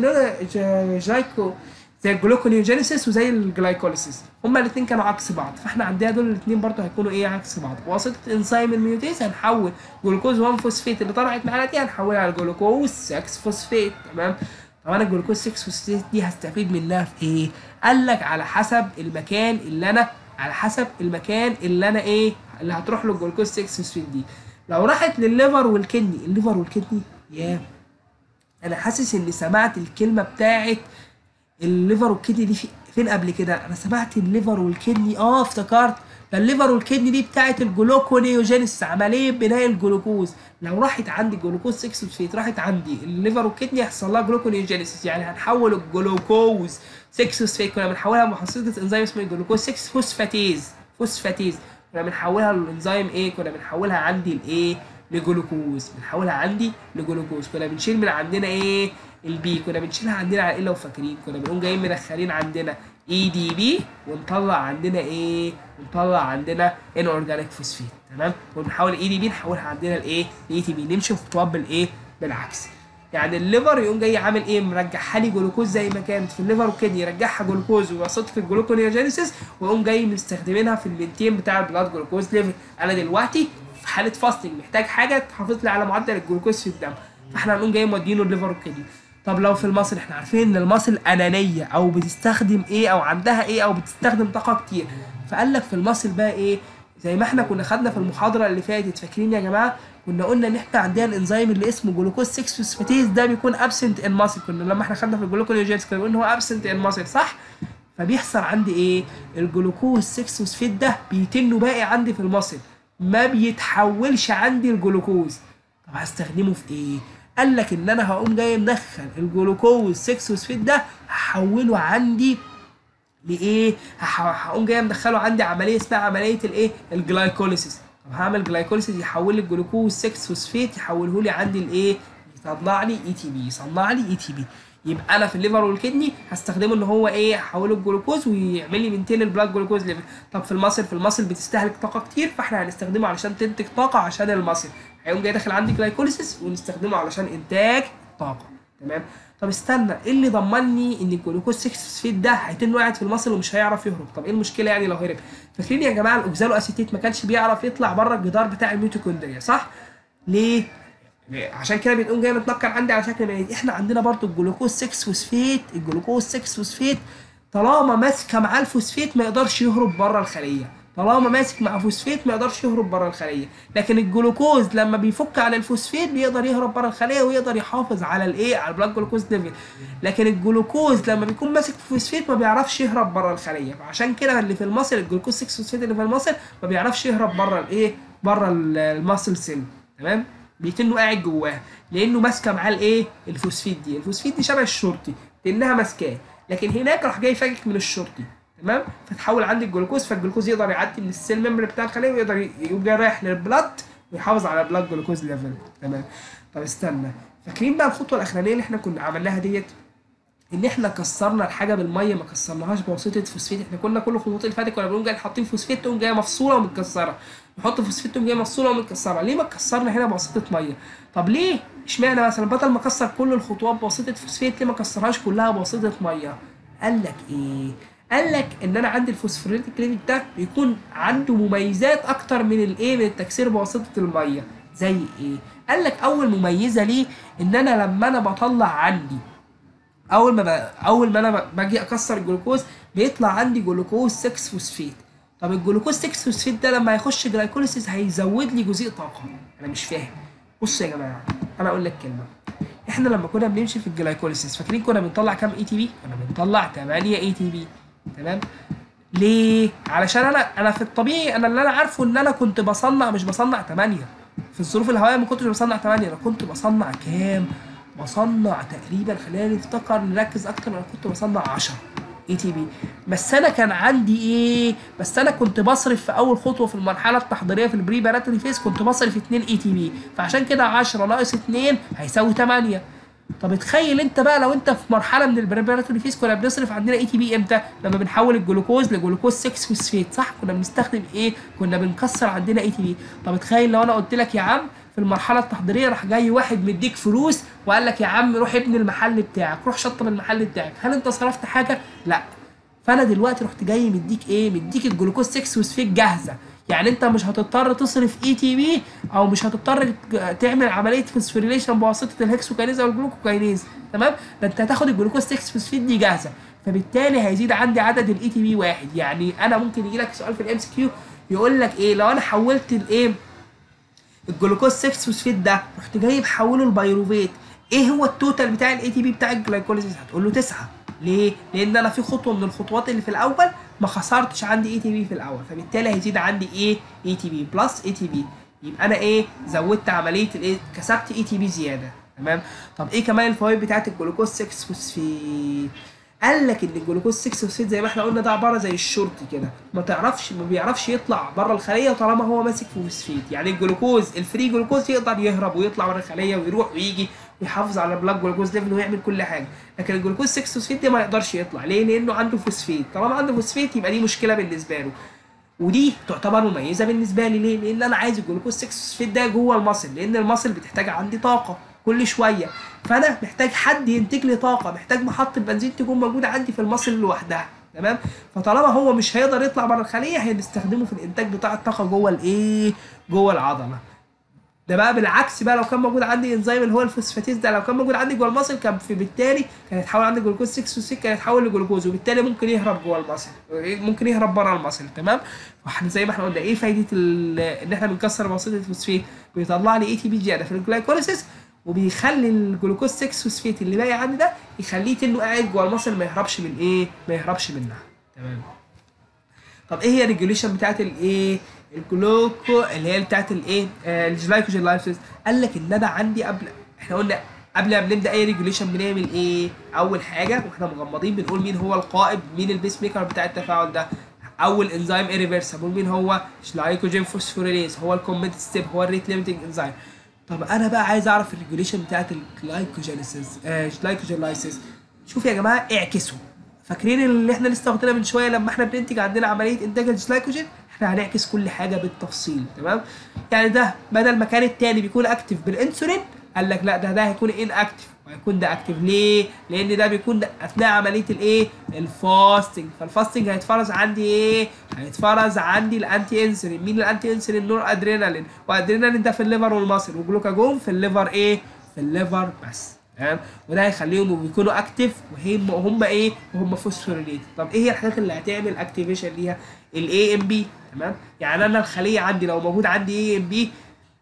جلايكو زي الجلوكونيوجينيسيس وزي الجلايكوليسيس هما الاثنين كانوا عكس بعض فاحنا عندنا دول الاثنين برضه هيكونوا ايه عكس بعض بواسطه انزيم الميوتيز هنحول جلوكوز 1 فوسفيت اللي طلعت معانا دي هنحولها لجلوكوز 6 فوسفيت تمام طب انا الجلوكوز 6 فوسفيت دي هستفيد منها في ايه قال لك على حسب المكان اللي انا على حسب المكان اللي انا ايه اللي هتروح له الجلوكوز 6 فوسفيت دي لو راحت للليفر والكدني الليفر والكدني ياه انا حاسس اني سمعت الكلمه بتاعت الليفر والكدني دي في- فين قبل كده انا سمعت الليفر والكدني اه افتكرت ده الليفر والكدني دي بتاعت الجلوكونيوجينيس عمليه بناء الجلوكوز لو راحت عندي جلوكوز 6 فوسفيت راحت عندي الليفر والكدني هيحصل لها جلوكونيوجينيسيس يعني هنحول الجلوكوز 6 فوسفيت كنا بنحولها بواسطه انزيم اسمه جلوكوز 6 فوسفاتيز فوسفاتيز كنا بنحولها للانزيم ايه كنا بنحولها عندي لايه لجلوكوز بنحولها عندي لجلوكوز كنا بنشيل من عندنا ايه البي كنا بنشيلها عندنا على ايه لو فاكرين كنا بنقوم جايين مدخلين عندنا اي دي بي ونطلع عندنا ايه ونطلع عندنا ان اورجانيك فوسفيت تمام ونحول اي دي بي نحولها عندنا لايه لاي تي بي نمشي خطوات بالايه بالعكس يعني الليفر يقوم جاي عامل ايه مرجعها لي جلوكوز زي ما كانت في الليفر والكدني يرجعها جلوكوز بواسطه الجلوكونيوجينيسيس ويقوم جاي مستخدمينها في المينتين بتاع البلاد جلوكوز ليفل انا دلوقتي في حاله فاستنج محتاج حاجه تحافظ لي على معدل الجلوكوز في الدم فاحنا هنقوم جاي مودينه الليفر والكدني طب لو في المصل احنا عارفين ان المصل انانيه او بتستخدم ايه او عندها ايه او بتستخدم طاقه كتير فقال لك في المصل بقى ايه زي ما احنا كنا خدنا في المحاضره اللي فاتت فاكرين يا جماعه كنا قلنا ان احنا عندنا الانزيم اللي اسمه جلوكوز 6 فوسفاتيز ده بيكون ابسنت ان ماسل كنا لما احنا خدنا في الجلوكونيوجينز كنا بنقول ان هو ابسنت ان ماسل صح فبيحصل عندي ايه الجلوكوز 6 فوسفيت ده بيتنه باقي عندي في المصل ما بيتحولش عندي الجلوكوز طب هستخدمه في ايه قال لك ان انا هقوم جاي مدخل الجلوكوز 6 فوسفيت ده هحوله عندي لايه هح- هقوم جاي مدخله عندي عمليه اسمها عمليه الايه الجلايكوليسيس طب هعمل جلايكوليسيس يحول لي الجلوكوز 6 فوسفيت يحوله لي عندي الايه يطلع لي اي تي بي يصنع لي اي تي بي يبقى انا في الليفر والكدني هستخدمه ان هو ايه احوله الجلوكوز ويعمل لي مينتين البلاد جلوكوز ليفل طب في المصل في المصل بتستهلك طاقه كتير فاحنا هنستخدمه علشان تنتج طاقه عشان المصل هيقوم جاي داخل عندي جلايكوليسيس ونستخدمه علشان انتاج طاقه تمام طب استنى ايه اللي ضمني ان الجلوكوز 6 فوسفيت ده هيتن قاعد في المصل ومش هيعرف يهرب طب ايه المشكله يعني لو هرب فاكرين يا جماعه الاوكزالو اسيتيت ما كانش بيعرف يطلع بره الجدار بتاع الميتوكوندريا صح ليه ليه؟ عشان كده بنقوم جاي متنكر عندي على شكل ميت احنا عندنا برضو الجلوكوز 6 فوسفيت الجلوكوز 6 فوسفيت طالما ماسكه معاه الفوسفيت ما يقدرش يهرب بره الخليه طالما ماسك مع فوسفيت ما يقدرش يهرب بره الخليه لكن الجلوكوز لما بيفك على الفوسفيت بيقدر يهرب بره الخليه ويقدر يحافظ على الايه على البلاد جلوكوز ليفل لكن الجلوكوز لما بيكون ماسك في فوسفيت ما بيعرفش يهرب بره الخليه فعشان كده اللي في المصل الجلوكوز 6 فوسفيت اللي في المصل ما بيعرفش يهرب بره الايه بره الماسل سيل تمام بيتنه قاعد جواها لانه ماسكه معاه الايه الفوسفيت دي الفوسفيت دي شبه الشرطي لانها ماسكاه لكن هناك راح جاي فاكك من الشرطي تمام فتحول عندي الجلوكوز فالجلوكوز يقدر يعدي من السيل ممبر بتاع الخليه ويقدر ي- يقوم جاي رايح للبلاد ويحافظ على البلاد جلوكوز ليفل تمام طب استنى فاكرين بقى الخطوه الاخرانيه اللي احنا كنا عملناها ديت ان احنا كسرنا الحاجه بالميه ما كسرناهاش بواسطه فوسفيت احنا كنا كل الخطوات اللي فاتت كنا بنقوم جاي حاطين فوسفيت تقوم جايه مفصوله ومتكسره نحط فوسفيت تقوم جايه مفصوله ومتكسره ليه ما كسرنا هنا بواسطه ميه طب ليه اشمعنى مثلا بدل ما اكسر كل الخطوات بواسطه فوسفيت ليه ما كسرهاش كلها بواسطه ميه قال لك ايه قال لك ان انا عندي الفوسفوريتيك ليفل ده بيكون عنده مميزات اكتر من الايه من التكسير بواسطه الميه زي ايه قال لك اول مميزه ليه ان انا لما انا بطلع عندي اول ما ب... اول ما انا ب- باجي اكسر الجلوكوز بيطلع عندي جلوكوز 6 فوسفيت طب الجلوكوز 6 فوسفيت ده لما هيخش جلايكوليسيس هيزود لي جزيء طاقه انا مش فاهم بصوا يا جماعه انا اقول لك كلمه احنا لما كنا بنمشي في الجلايكوليسيس فاكرين كنا بنطلع كام اي تي بي كنا بنطلع 8 اي تي بي تمام ليه علشان انا انا في الطبيعي انا اللي انا عارفه ان انا كنت بصنع مش بصنع 8 في الظروف الهوائيه ما كنتش بصنع 8 انا كنت بصنع كام بصنع تقريبا خلينا نفتكر نركز اكتر انا كنت بصنع 10 اي تي بي بس انا كان عندي ايه بس انا كنت بصرف في اول خطوه في المرحله التحضيريه في البري باراتوري فيز كنت بصرف 2 اي تي بي فعشان كده 10 ناقص 2 هيساوي 8 طب اتخيل انت بقى لو انت في مرحله من البريباراتوري فيز كنا بنصرف عندنا اي تي بي امتى لما بنحول الجلوكوز لجلوكوز 6 فوسفيت صح كنا بنستخدم ايه كنا بنكسر عندنا اي تي بي طب اتخيل لو انا قلت لك يا عم في المرحله التحضيريه راح جاي واحد مديك فلوس وقال لك يا عم روح ابني المحل بتاعك روح شطب المحل بتاعك هل انت صرفت حاجه لا فانا دلوقتي رحت جاي مديك ايه مديك الجلوكوز 6 فوسفيت جاهزه يعني انت مش هتضطر تصرف اي تي بي او مش هتضطر ت- تعمل عمليه فوسفوريليشن بواسطه الهكسوكاينيز او الجلوكوكاينيز تمام ده انت هتاخد الجلوكوز 6 فوسفيت دي جاهزه فبالتالي هيزيد عندي عدد الاي تي بي واحد يعني انا ممكن يجي لك سؤال في الام سي كيو يقول لك ايه لو انا حولت الايه الجلوكوز 6 فوسفيت ده رحت جاي محوله لبيروفيت ايه هو التوتال بتاع الاي تي بي بتاع الجلايكوليسيس هتقول له 9 ليه لان انا في خطوه من الخطوات اللي في الاول ما خسرتش عندي اي تي بي في الاول فبالتالي هيزيد عندي ايه اي تي بي بلس اي تي بي يبقى انا ايه زودت عمليه الايه كسبت اي تي بي زياده تمام طب ايه كمان الفوائد بتاعت الجلوكوز 6 فوسفيت قال لك ان الجلوكوز 6 فوسفيت زي ما احنا قلنا ده عباره زي الشرطي كده ما تعرفش ما بيعرفش يطلع بره الخليه طالما هو ماسك في فوسفيت يعني الجلوكوز الفري جلوكوز يقدر يهرب ويطلع بره الخليه ويروح ويجي ويحافظ على البلاك جلوكوز ليفل ويعمل كل حاجه لكن الجلوكوز 6 فوسفيت ده ما يقدرش يطلع ليه لانه عنده فوسفيت طالما عنده فوسفيت يبقى دي مشكله بالنسبه له ودي تعتبر مميزه بالنسبه لي ليه؟ لان انا عايز الجلوكوز 6 فوسفيت ده جوه المصل لان المصل بتحتاج عندي طاقه كل شويه فانا محتاج حد ينتج لي طاقه محتاج محطه بنزين تكون موجوده عندي في المصل لوحدها تمام فطالما هو مش هيقدر يطلع بره الخليه هنستخدمه في الانتاج بتاع الطاقه جوه الايه جوه العضله ده بقى بالعكس بقى لو كان موجود عندي انزيم اللي هو الفوسفاتيز ده لو كان موجود عندي جوه المصل كان في بالتالي كان يتحول عندي جلوكوز 6 فوسفيت كان يتحول لجلوكوز وبالتالي ممكن يهرب جوه المصل ممكن يهرب بره المصل تمام واحنا زي ما احنا قلنا ايه فايده ال- ان احنا بنكسر وسيط الفوسفيت بيطلع لي اي تي بي زياده في الجلايكوليسيس وبيخلي الجلوكوز 6 فوسفيت اللي باقي عندي ده يخليه انه قاعد جوه المصل ما يهربش من ايه ما يهربش منها تمام طب ايه هي الريجوليشن بتاعت الايه الجلوكو اللي هي بتاعت الايه آه الجلايكوجين لايفز قال لك ان انا عندي قبل احنا قلنا قبل ما بنبدا اي ريجوليشن بنعمل ايه اول حاجه واحنا مغمضين بنقول مين هو القائد مين البيس ميكر بتاع التفاعل ده اول انزيم ايريفرسبل مين هو جلايكوجين فوسفوريليز هو الكومنت ستيب هو الريت ليميتنج انزيم طب انا بقى عايز اعرف الريجوليشن بتاعت الجلايكوجينيسيس آه جلايكوجينلايسيس شوف يا جماعه اعكسوا فاكرين اللي احنا لسه واخدينها من شويه لما احنا بننتج عندنا عمليه انتاج الجلايكوجين احنا هنعكس كل حاجه بالتفصيل تمام يعني ده بدل ما كان التاني بيكون اكتف بالانسولين قال لك لا ده ده هيكون ان اكتف وهيكون ده اكتف ليه؟ لان ده بيكون ده اثناء عمليه الايه؟ الفاستنج فالفاستنج هيتفرز عندي ايه؟ هيتفرز عندي الانتي انسولين مين الانتي انسولين؟ نور ادرينالين وادرينالين ده في الليفر والمصل وجلوكاجون في الليفر ايه؟ في الليفر بس تمام وده هيخليهم يكونوا اكتف وهم هم ايه وهم فوسفوريليت طب ايه هي الحاجات اللي هتعمل اكتيفيشن ليها الاي ام بي تمام يعني انا الخليه عندي لو موجود عندي اي ام بي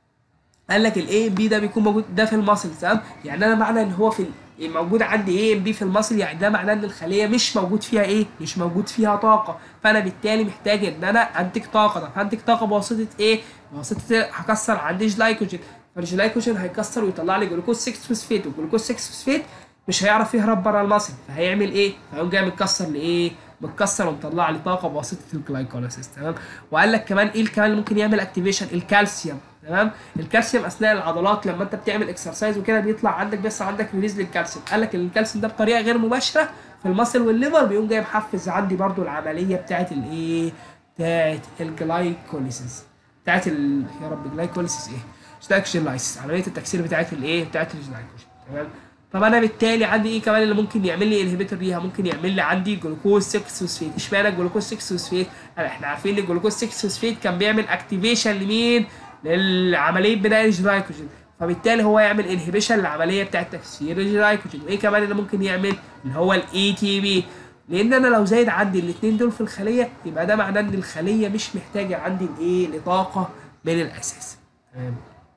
قال لك الاي ام بي ده بيكون موجود ده في المصل تمام يعني انا معنى ان هو في ال- موجود عندي اي ام بي في المصل يعني ده معناه ان الخليه مش موجود فيها ايه مش موجود فيها طاقه فانا بالتالي محتاج ان انا انتج طاقه طب هنتج طاقه بواسطه ايه بواسطه هكسر عندي جلايكوجين فالجلايكوجين هيكسر ويطلع لي جلوكوز 6 فوسفيت والجلوكوز 6 فوسفيت مش هيعرف يهرب بره المصل فهيعمل ايه فيقوم جاي متكسر لايه متكسر ومطلع لي طاقه بواسطه الجلايكوليسيس تمام وقال لك كمان ايه كمان اللي ممكن يعمل اكتيفيشن الكالسيوم تمام الكالسيوم اثناء العضلات لما انت بتعمل اكسرسايز وكده بيطلع عندك بيحصل عندك ريليز للكالسيوم قال لك ان الكالسيوم ده بطريقه غير مباشره في المصل والليفر بيقوم جاي محفز عندي برضو العمليه بتاعه الايه بتاعه الجلايكوليسيس بتاعه ال... يا رب الجلايكوليسيس ايه جلايكوجينلايسيس عمليه التكسير بتاعه الايه بتاعه الجلايكوجين تمام طب انا بالتالي عندي ايه كمان اللي ممكن يعمل لي انهبيتور ليها ممكن يعمل لي عندي جلوكوز 6 فوسفيت اشمعنى الجلوكوز 6 فوسفيت احنا عارفين ان الجلوكوز 6 فوسفيت كان بيعمل اكتيفيشن لمين للعمليه بناء الجلايكوجين فبالتالي هو يعمل انهبيشن للعمليه بتاعه تكسير الجلايكوجين وايه كمان اللي ممكن يعمل اللي هو الاي تي بي لان انا لو زايد عندي الاثنين دول في الخليه يبقى ده معناه ان الخليه مش محتاجه عندي الايه لطاقه من الاساس تمام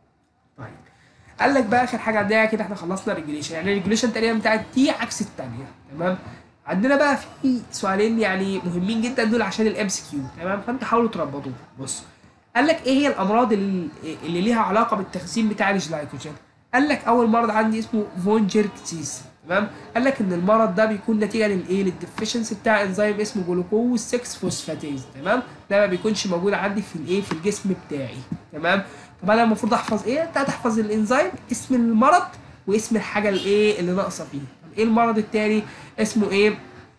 طيب قال لك بقى اخر حاجه عندنا كده احنا خلصنا ريجوليشن يعني الريجوليشن تقريبا بتاعت دي عكس الثانيه تمام عندنا بقى في سؤالين يعني مهمين جدا دول عشان الام سي كيو تمام فانت حاولوا تربطوهم بص قال لك ايه هي الامراض اللي, اللي ليها علاقه بالتخزين بتاع الجلايكوجين قال لك اول مرض عندي اسمه فون جيركسيس تمام قال لك ان المرض ده بيكون نتيجه للايه للديفيشنسي بتاع انزيم اسمه جلوكوز 6 فوسفاتيز تمام ده ما بيكونش موجود عندي في الايه في الجسم بتاعي تمام طب انا المفروض احفظ ايه انت هتحفظ الانزيم اسم المرض واسم الحاجه الايه اللي ناقصه فيه طب ايه المرض التاني اسمه ايه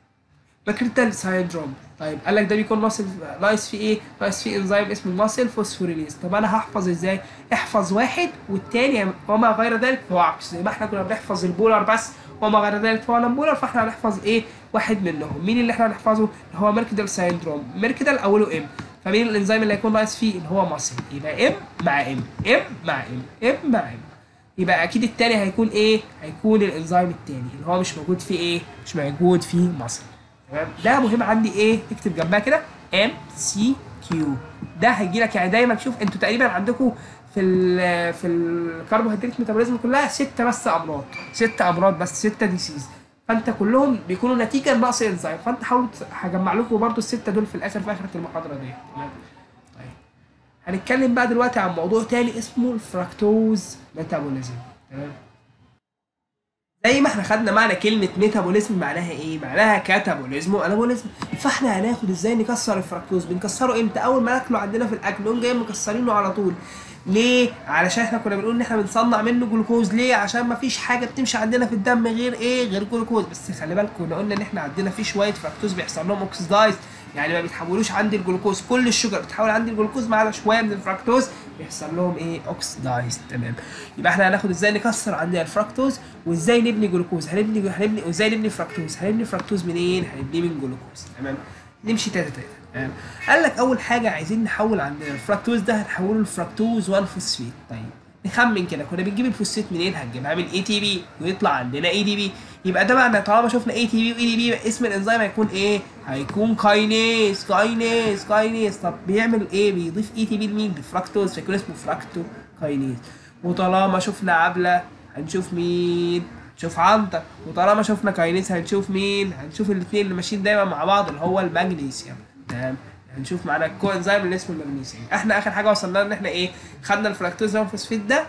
ماكريتال سايندروم طيب قال لك ده بيكون ناقص ناقص فيه ايه ناقص فيه انزيم اسمه ماسل فوسفوريليز طب انا هحفظ ازاي احفظ واحد والتاني وما غير ذلك هو عكس زي ما احنا كنا بنحفظ البولر بس وما غير ذلك فهو بولر فاحنا هنحفظ ايه واحد منهم مين اللي احنا هنحفظه اللي هو ميركدال سايندروم ميركدال اوله ام فمين الانزيم اللي هيكون ناقص فيه اللي هو ماسل يبقى ام مع ام ام مع ام ام مع ام يبقى اكيد التاني هيكون ايه هيكون الانزيم التاني اللي هو مش موجود فيه ايه مش موجود فيه ماسل تمام ده مهم عندي ايه اكتب جنبها كده ام سي كيو ده هيجي لك يعني دايما شوف انتوا تقريبا عندكم في ال في الكربوهيدرات ميتابوليزم كلها ستة بس امراض ستة امراض بس ستة ديسيز فانت كلهم بيكونوا نتيجه لنقص انزيم فانت حاول هجمع لكم برضو السته دول في الاخر في اخره المحاضره دي تمام طيب هنتكلم بقى دلوقتي عن موضوع تاني اسمه الفراكتوز ميتابوليزم تمام زي ما احنا خدنا معنى كلمة ميتابوليزم معناها ايه؟ معناها كاتابوليزم وانابوليزم فاحنا هناخد ازاي نكسر الفركتوز بنكسره امتى؟ اول ما ناكله عندنا في الاكل نقوم جايين مكسرينه على طول ليه؟ علشان احنا كنا بنقول ان احنا بنصنع منه جلوكوز ليه؟ عشان ما فيش حاجة بتمشي عندنا في الدم غير ايه؟ غير جلوكوز بس خلي بالكم كنا قلنا ان احنا عندنا في شوية فركتوز بيحصل لهم اوكسيدايز يعني ما بيتحولوش عندي الجلوكوز كل الشجر بتحول عندي الجلوكوز ما عدا شويه من الفركتوز بيحصل لهم ايه اوكسيدايز تمام يبقى احنا هناخد ازاي نكسر عندنا الفركتوز وازاي نبني جلوكوز هنبني هنبني وازاي نبني فركتوز هنبني فركتوز منين هنبنيه من جلوكوز تمام نمشي تاتا تاتا تمام قال لك اول حاجه عايزين نحول عندنا الفركتوز ده هنحوله لفركتوز 1 فوسفيت طيب نخمن كده كنا بنجيب الفوسفيت منين هنجيبها من اي تي بي ويطلع عندنا اي دي بي يبقى ده معنى طالما شفنا اي تي بي واي دي بي اسم الانزيم هيكون ايه هيكون كاينيز كاينيز كاينيز طب بيعمل ايه بيضيف اي تي بي لمين للفراكتوز فيكون اسمه فراكتو كاينيز وطالما شفنا عبله هنشوف مين نشوف عنتر وطالما شفنا كاينيز هنشوف مين هنشوف الاثنين اللي ماشيين دايما مع بعض اللي هو المغنيسيوم تمام هنشوف معانا الكو انزيم اللي اسمه المغنيسيوم احنا اخر حاجه وصلنا ان احنا ايه خدنا الفراكتوز فوسفيت ده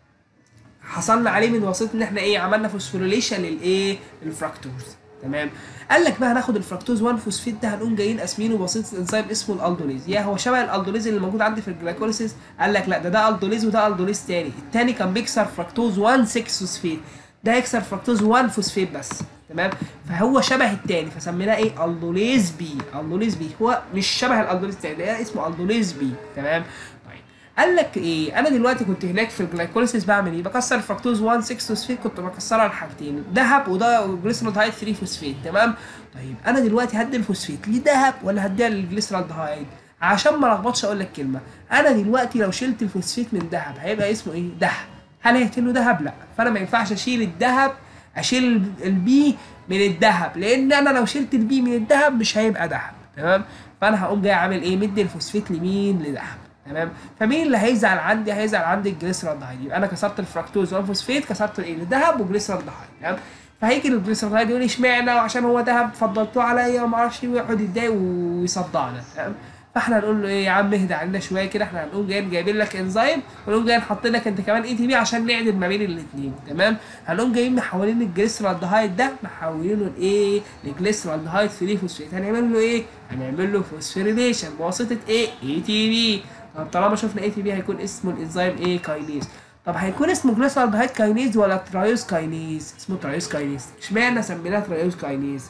حصلنا عليه من وسيله ان احنا ايه عملنا فوسفوريليشن للايه للفراكتوز تمام قال لك بقى هناخد الفراكتوز 1 فوسفيت ده هنقوم جايين قاسمينه بواسطه انزيم اسمه الالدوليز يا هو شبه الالدوليز اللي موجود عندي في الجلايكوليسيس قال لك لا ده ده الدوليز وده الدوليز تاني التاني كان بيكسر فراكتوز 1 6 فوسفيت ده يكسر فراكتوز 1 فوسفيت بس تمام فهو شبه التاني فسميناه ايه الدوليز بي الدوليز بي هو مش شبه الالدوليز التاني ده اسمه الدوليز بي تمام طيب قال لك ايه انا دلوقتي كنت هناك في الجلايكوليسيس بعمل ايه بكسر الفركتوز 1 6 فوسفيت كنت بكسرها لحاجتين ذهب وده جليسرالدهايد 3 فوسفيت تمام طيب انا دلوقتي هدي الفوسفيت ليه ذهب ولا هديها للجليسرالدهايد عشان ما لخبطش اقول لك كلمه انا دلوقتي لو شلت الفوسفيت من ذهب هيبقى اسمه ايه ده هل هيقتل له ذهب لا فانا ما ينفعش اشيل الذهب اشيل البي من الذهب لان انا لو شلت البي من الذهب مش هيبقى ذهب تمام فانا هقوم جاي عامل ايه مدي الفوسفيت لمين لذهب تمام فمين اللي هيزعل عندي هيزعل عندي الجليسرالدهايد يبقى انا كسرت الفركتوز والفوسفيت كسرت الايه الذهب وجليسرالدهايد تمام فهيجي الجليسرالدهايد يقول لي اشمعنى وعشان هو ذهب فضلتوه عليا وما اعرفش ايه ويقعد يتضايق ويصدعنا تمام فاحنا هنقول له ايه يا عم اهدى علينا شويه كده احنا هنقوم جايين جايبين لك انزيم ونقوم جايين حاطين لك انت كمان اي تي بي عشان نعدل ما بين الاثنين تمام هنقوم جايين محولين الجليسرالدهايد ده محولينه لايه لجليسرالدهايد 3 فوسفيت هنعمل له ايه هنعمل له فوسفوريليشن بواسطه ايه اي تي بي طب طالما شفنا اي تي بي هيكون اسمه الانزيم ايه كاينيز طب هيكون اسمه جليسرالدهايد كاينيز ولا ترايوز كاينيز اسمه ترايوز كاينيز اشمعنى سميناه ترايوز كاينيز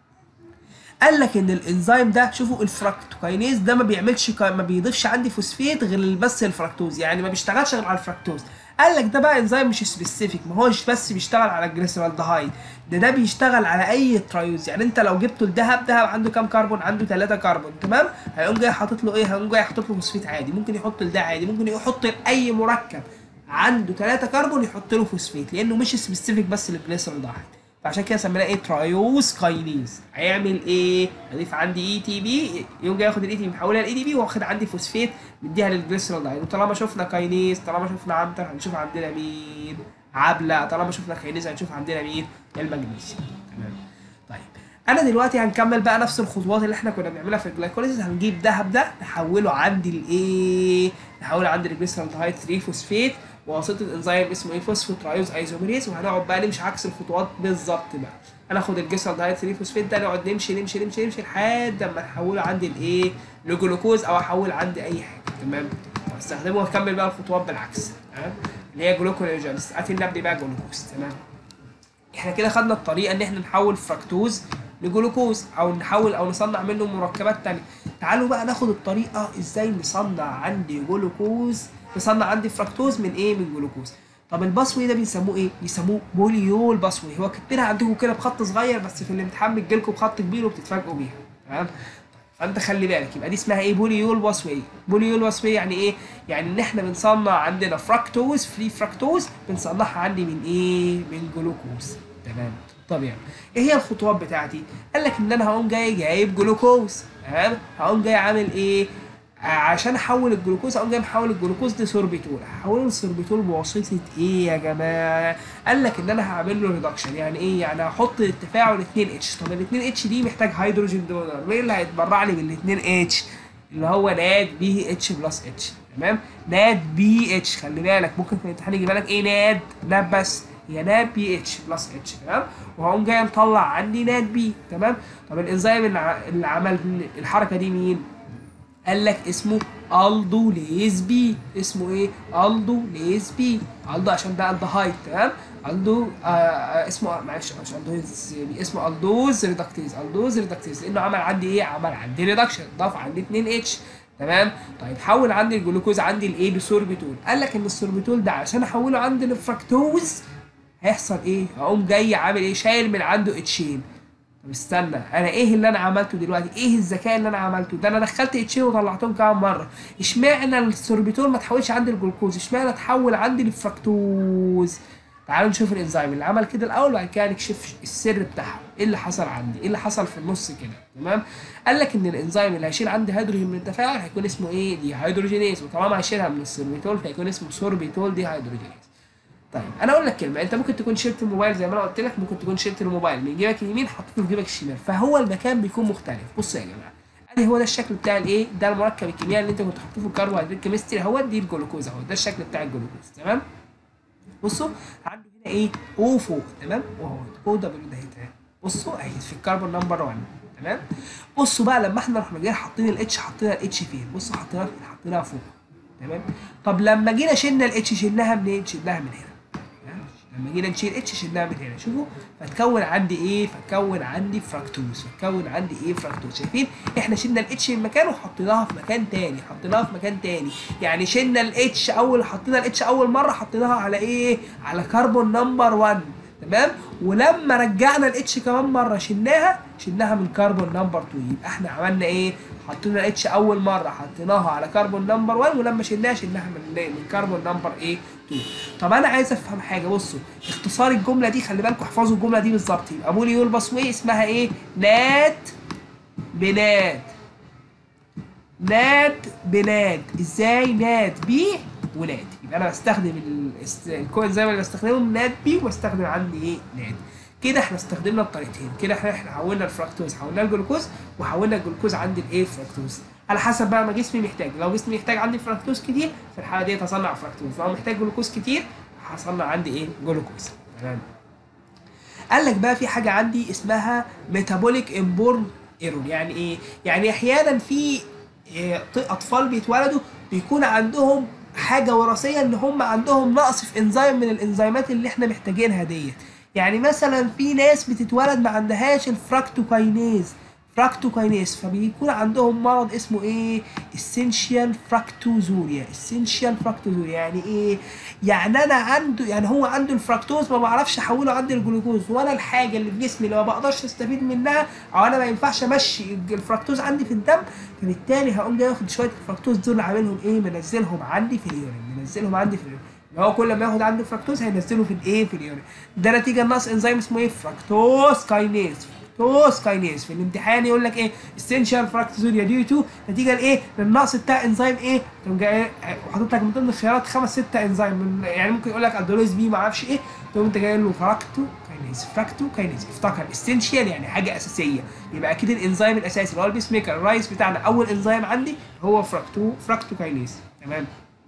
قال لك ان الانزيم ده شوفوا الفراكتوكاينيز ده ما بيعملش كا- ما بيضيفش عندي فوسفيت غير بس الفراكتوز يعني ما بيشتغلش غير على الفراكتوز قال لك ده بقى انزيم مش سبيسيفيك ما هوش بس بيشتغل على الجليسرالدهايد ده ده بيشتغل على اي ترايوز يعني انت لو جبته الذهب دهب عنده كام كربون عنده 3 كربون تمام هيقوم جاي حاطط له ايه هيقوم جاي حاطط له فوسفيت عادي ممكن يحط لده عادي ممكن يحط لاي مركب عنده 3 كربون يحط له فوسفيت لانه مش سبيسيفيك بس للجليسرالدهايد فعشان كده سميناه ايه ترايوز كاينيز هيعمل ايه اضيف عندي اي تي بي يقوم جاي ياخد الاي تي بي محولها لاي تي بي واخد عندي فوسفيت مديها للجليسرالدهايد وطالما شفنا كاينيز طالما شفنا عنتر هنشوف عندنا مين عبله طالما شفنا كاينيز هنشوف عندنا مين المغنيسيوم تمام طيب انا دلوقتي هنكمل بقى نفس الخطوات اللي احنا كنا بنعملها في الجلايكوليسيس هنجيب دهب ده نحوله عندي لايه نحوله عندي الجليسرالدهايد 3 فوسفيت بواسطه انزيم اسمه ايه فوسفوترايوز ايزوميريز وهنقعد بقى نمشي عكس الخطوات بالظبط بقى هناخد الجليسرالدهايد 3 فوسفيت ده نقعد نمشي نمشي نمشي نمشي لحد اما نحوله عندي لايه لجلوكوز او احول عندي اي حاجه تمام استخدمه واكمل بقى الخطوات بالعكس تمام اللي هي جلوكونيوجينس اتي النبي بقى جلوكوز تمام احنا كده خدنا الطريقه ان احنا نحول فركتوز لجلوكوز او نحول او نصنع منه مركبات تانية تعالوا بقى ناخد الطريقه ازاي نصنع عندي جلوكوز نصنع عندي فركتوز من ايه من جلوكوز طب الباسوي ده بيسموه ايه بيسموه بوليول باسوي هو كاتبينها عندكم كده بخط صغير بس في الامتحان بتجيلكم بخط كبير وبتتفاجئوا بيها تمام فانت خلي بالك يبقى دي اسمها ايه بوليول باسوي بوليول باسوي يعني ايه يعني ان احنا بنصنع عندنا فركتوز فري فركتوز بنصنعها عندي من ايه من جلوكوز تمام طب يعني ايه هي الخطوات بتاعتي قال لك ان انا هقوم جاي جايب جلوكوز تمام هقوم جاي عامل ايه عشان احول الجلوكوز اقوم جاي محول الجلوكوز لسوربيتول هحوله لسوربيتول بواسطه ايه يا جماعه قال لك ان انا هعمل له ريدكشن يعني ايه يعني هحط التفاعل 2 اتش طب ال 2 اتش دي محتاج هيدروجين دونر مين اللي هيتبرع لي بال 2 اتش اللي هو ناد بي اتش بلس اتش تمام ناد بي اتش خلي بالك ممكن في الامتحان يجيب لك ايه ناد ناد بس هي ناد بي اتش بلس اتش تمام وهقوم جاي مطلع عندي ناد بي تمام طب الانزيم اللي ع- اللي عمل الحركه دي مين قال لك اسمه الدو ليز بي اسمه ايه الدو ليز بي الدو عشان ده الدهايد تمام الدو آه آه اسمه معلش مش الدوز بي اسمه الدوز ريدكتيز الدوز ريدكتيز لانه عمل عندي ايه عمل عندي ريدكشن ضاف عندي 2 اتش تمام طيب حول عندي الجلوكوز عندي الايه لسوربيتول قال لك ان السوربيتول ده عشان احوله عندي لفركتوز هيحصل ايه هقوم جاي عامل ايه شايل من عنده اتشين طب استنى انا ايه اللي انا عملته دلوقتي ايه الذكاء اللي انا عملته ده انا دخلت اتشين وطلعتهم كام مره اشمعنى السوربيتول ما تحولش عندي الجلوكوز اشمعنى تحول عندي للفركتوز تعالوا نشوف الانزيم اللي عمل كده الاول وبعد كده نكشف السر بتاعها ايه اللي حصل عندي ايه اللي حصل في النص كده تمام قال لك ان الانزيم اللي هيشيل عندي هيدروجين من التفاعل هيكون اسمه ايه دي هيدروجينيز وطالما هيشيلها من السوربيتول فهيكون اسمه سوربيتول دي هيدروجينيز طيب انا اقول لك كلمه انت ممكن تكون شلت الموبايل زي ما انا قلت لك ممكن تكون شلت الموبايل من جيبك اليمين حطيته في جيبك الشمال فهو المكان بيكون مختلف بصوا يا جماعه ادي هو ده الشكل بتاع الايه ده المركب الكيميائي اللي انت كنت حاطه في الكربوهيدرات كيمستري اهو دي الجلوكوز اهو ده الشكل بتاع الجلوكوز تمام بصوا عنده هنا ايه او فوق تمام وهو او دبليو ده تمام بصوا اهي في الكربون نمبر 1 تمام بصوا بقى لما احنا رحنا جايين حاطين الاتش حطينا الاتش فين بصوا حطيناها فين حطيناها فوق تمام طب لما جينا شلنا الاتش شلناها منين شلناها من هنا تمام؟ لما جينا نشيل اتش شلناها من هنا شوفوا فتكون عندي ايه فتكون عندي فراكتوز فتكون عندي ايه فراكتوز شايفين احنا شلنا الاتش من مكان وحطيناها في مكان تاني حطيناها في مكان تاني يعني شلنا الاتش اول حطينا الاتش اول مره حطيناها على ايه على كربون نمبر 1 تمام ولما رجعنا الاتش كمان مره شلناها شلناها من كربون نمبر 2 يبقى احنا عملنا ايه حطينا الاتش اول مره حطيناها على كربون نمبر 1 ولما شلناها شلناها من من كربون نمبر ايه 2 طب انا عايز افهم حاجه بصوا اختصار الجمله دي خلي بالكم احفظوا الجمله دي بالظبط يبقى موليول باسوي اسمها ايه نات بناد ناد بناد ازاي ناد بي وناد يبقى انا بستخدم ال- الس- الكوانزيم اللي بستخدمهم ناد بي وبستخدم عندي ايه ناد كده احنا استخدمنا الطريقتين كده احنا احنا حولنا الفركتوز حولنا الجلوكوز وحولنا الجلوكوز عندي الايه الفركتوز على حسب بقى ما جسمي محتاج لو جسمي محتاج عندي فركتوز كتير في الحاله دي هصنع فركتوز لو محتاج جلوكوز كتير هصنع عندي ايه جلوكوز تمام قال لك بقى في حاجه عندي اسمها ميتابوليك امبورن ايرور يعني ايه يعني احيانا في إيه، ط- اطفال بيتولدوا بيكون عندهم حاجه وراثيه ان هم عندهم نقص في انزيم من الانزيمات اللي احنا محتاجينها ديت يعني مثلا في ناس بتتولد ما عندهاش الفراكتوكاينيز فراكتوكاينيز فبيكون عندهم مرض اسمه ايه اسينشال فراكتوزوريا اسينشال فراكتوزوريا يعني ايه يعني انا عنده يعني هو عنده الفراكتوز ما بعرفش احوله عندي الجلوكوز وانا الحاجه اللي في جسمي اللي ما بقدرش استفيد منها او انا ما ينفعش امشي الفراكتوز عندي في الدم فبالتالي هقوم جاي واخد شويه الفراكتوز دول عاملهم ايه منزلهم عندي في اليورين منزلهم عندي في اليورين هو كل ما ياخد عنده فركتوز هينزله في الايه في اليورين ده نتيجه لنقص انزيم اسمه ايه فراكتوز كاينيز فراكتوز كاينيز في الامتحان يقول لك ايه essential فراكتوزوريا ديو تو نتيجه لايه للنقص بتاع انزيم ايه تقوم جاي وحاطط لك من ضمن الخيارات خمس ست انزيم من يعني ممكن يقول لك الدوليز بي ما اعرفش ايه تقوم انت جاي له فراكتو كاينيز فراكتو كاينيز افتكر essential يعني حاجه اساسيه يبقى اكيد الانزيم الاساسي اللي هو البيس ميكر الرايس بتاعنا اول انزيم عندي هو فراكتو فراكتو كاينيز تمام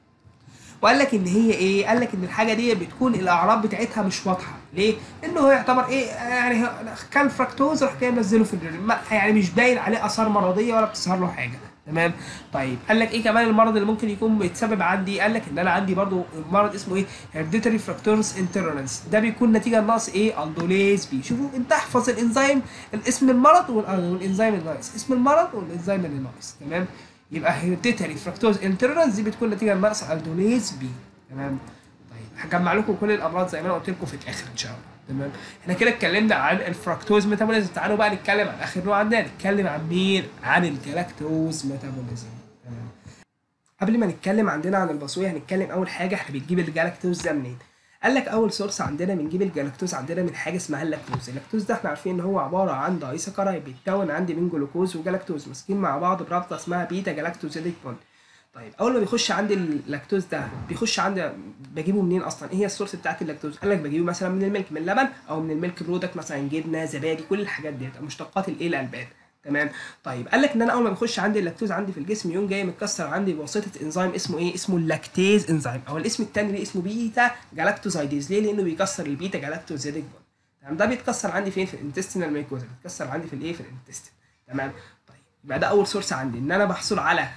وقال لك ان هي ايه قال لك ان الحاجه دي بتكون الاعراض بتاعتها مش واضحه ليه لانه هو يعتبر ايه يعني هو كان فركتوز راح جاي منزله في اليورين ما- يعني مش باين عليه اثار مرضيه ولا بتظهر له حاجه تمام طيب قال لك ايه كمان المرض اللي ممكن يكون بيتسبب عندي قال لك ان انا عندي برضو مرض اسمه ايه هيرديتري فركتورس انترنس ده بيكون نتيجه لنقص ايه الدوليز بي شوفوا انت احفظ الانزيم الاسم المرض والأ- والانزيم الناقص اسم المرض والانزيم اللي ناقص تمام يبقى هيرديتري فركتوز انترنس دي بتكون نتيجه لنقص الدوليز بي تمام طيب هجمع لكم كل الامراض زي ما انا قلت لكم في الاخر ان شاء الله تمام احنا كده اتكلمنا عن الفركتوز ميتابوليزم تعالوا بقى نتكلم عن اخر نوع عندنا نتكلم عن مين عن الجلاكتوز ميتابوليزم تمام قبل ما نتكلم عندنا عن البصويه هنتكلم اول حاجه احنا بنجيب الجلاكتوز ده منين قال لك اول سورس عندنا بنجيب الجلاكتوز عندنا من حاجه اسمها اللاكتوز اللاكتوز ده احنا عارفين ان هو عباره عن دايسكرايد بيتكون عندي من جلوكوز وجلاكتوز ماسكين مع بعض برابطه اسمها بيتا جلاكتوزيديك بوند طيب اول ما بيخش عندي اللاكتوز ده بيخش عندي بجيبه منين اصلا ايه هي السورس بتاعت اللاكتوز قال لك بجيبه مثلا من الملك من اللبن او من الملك برودكت مثلا جبنه زبادي كل الحاجات ديت مشتقات الايه الالبان تمام طيب قال لك ان انا اول ما بيخش عندي اللاكتوز عندي في الجسم يقوم جاي متكسر عندي بواسطه انزيم اسمه ايه اسمه اللاكتيز انزيم او الاسم الثاني ليه اسمه بيتا جلاكتوزايديز ليه لانه بيكسر البيتا جلاكتوزيديك بوند تمام ده بيتكسر عندي فين في الانتستينال ميكوزا بيتكسر عندي في الايه في الانتستين تمام طيب يبقى ده اول سورس عندي ان انا بحصل على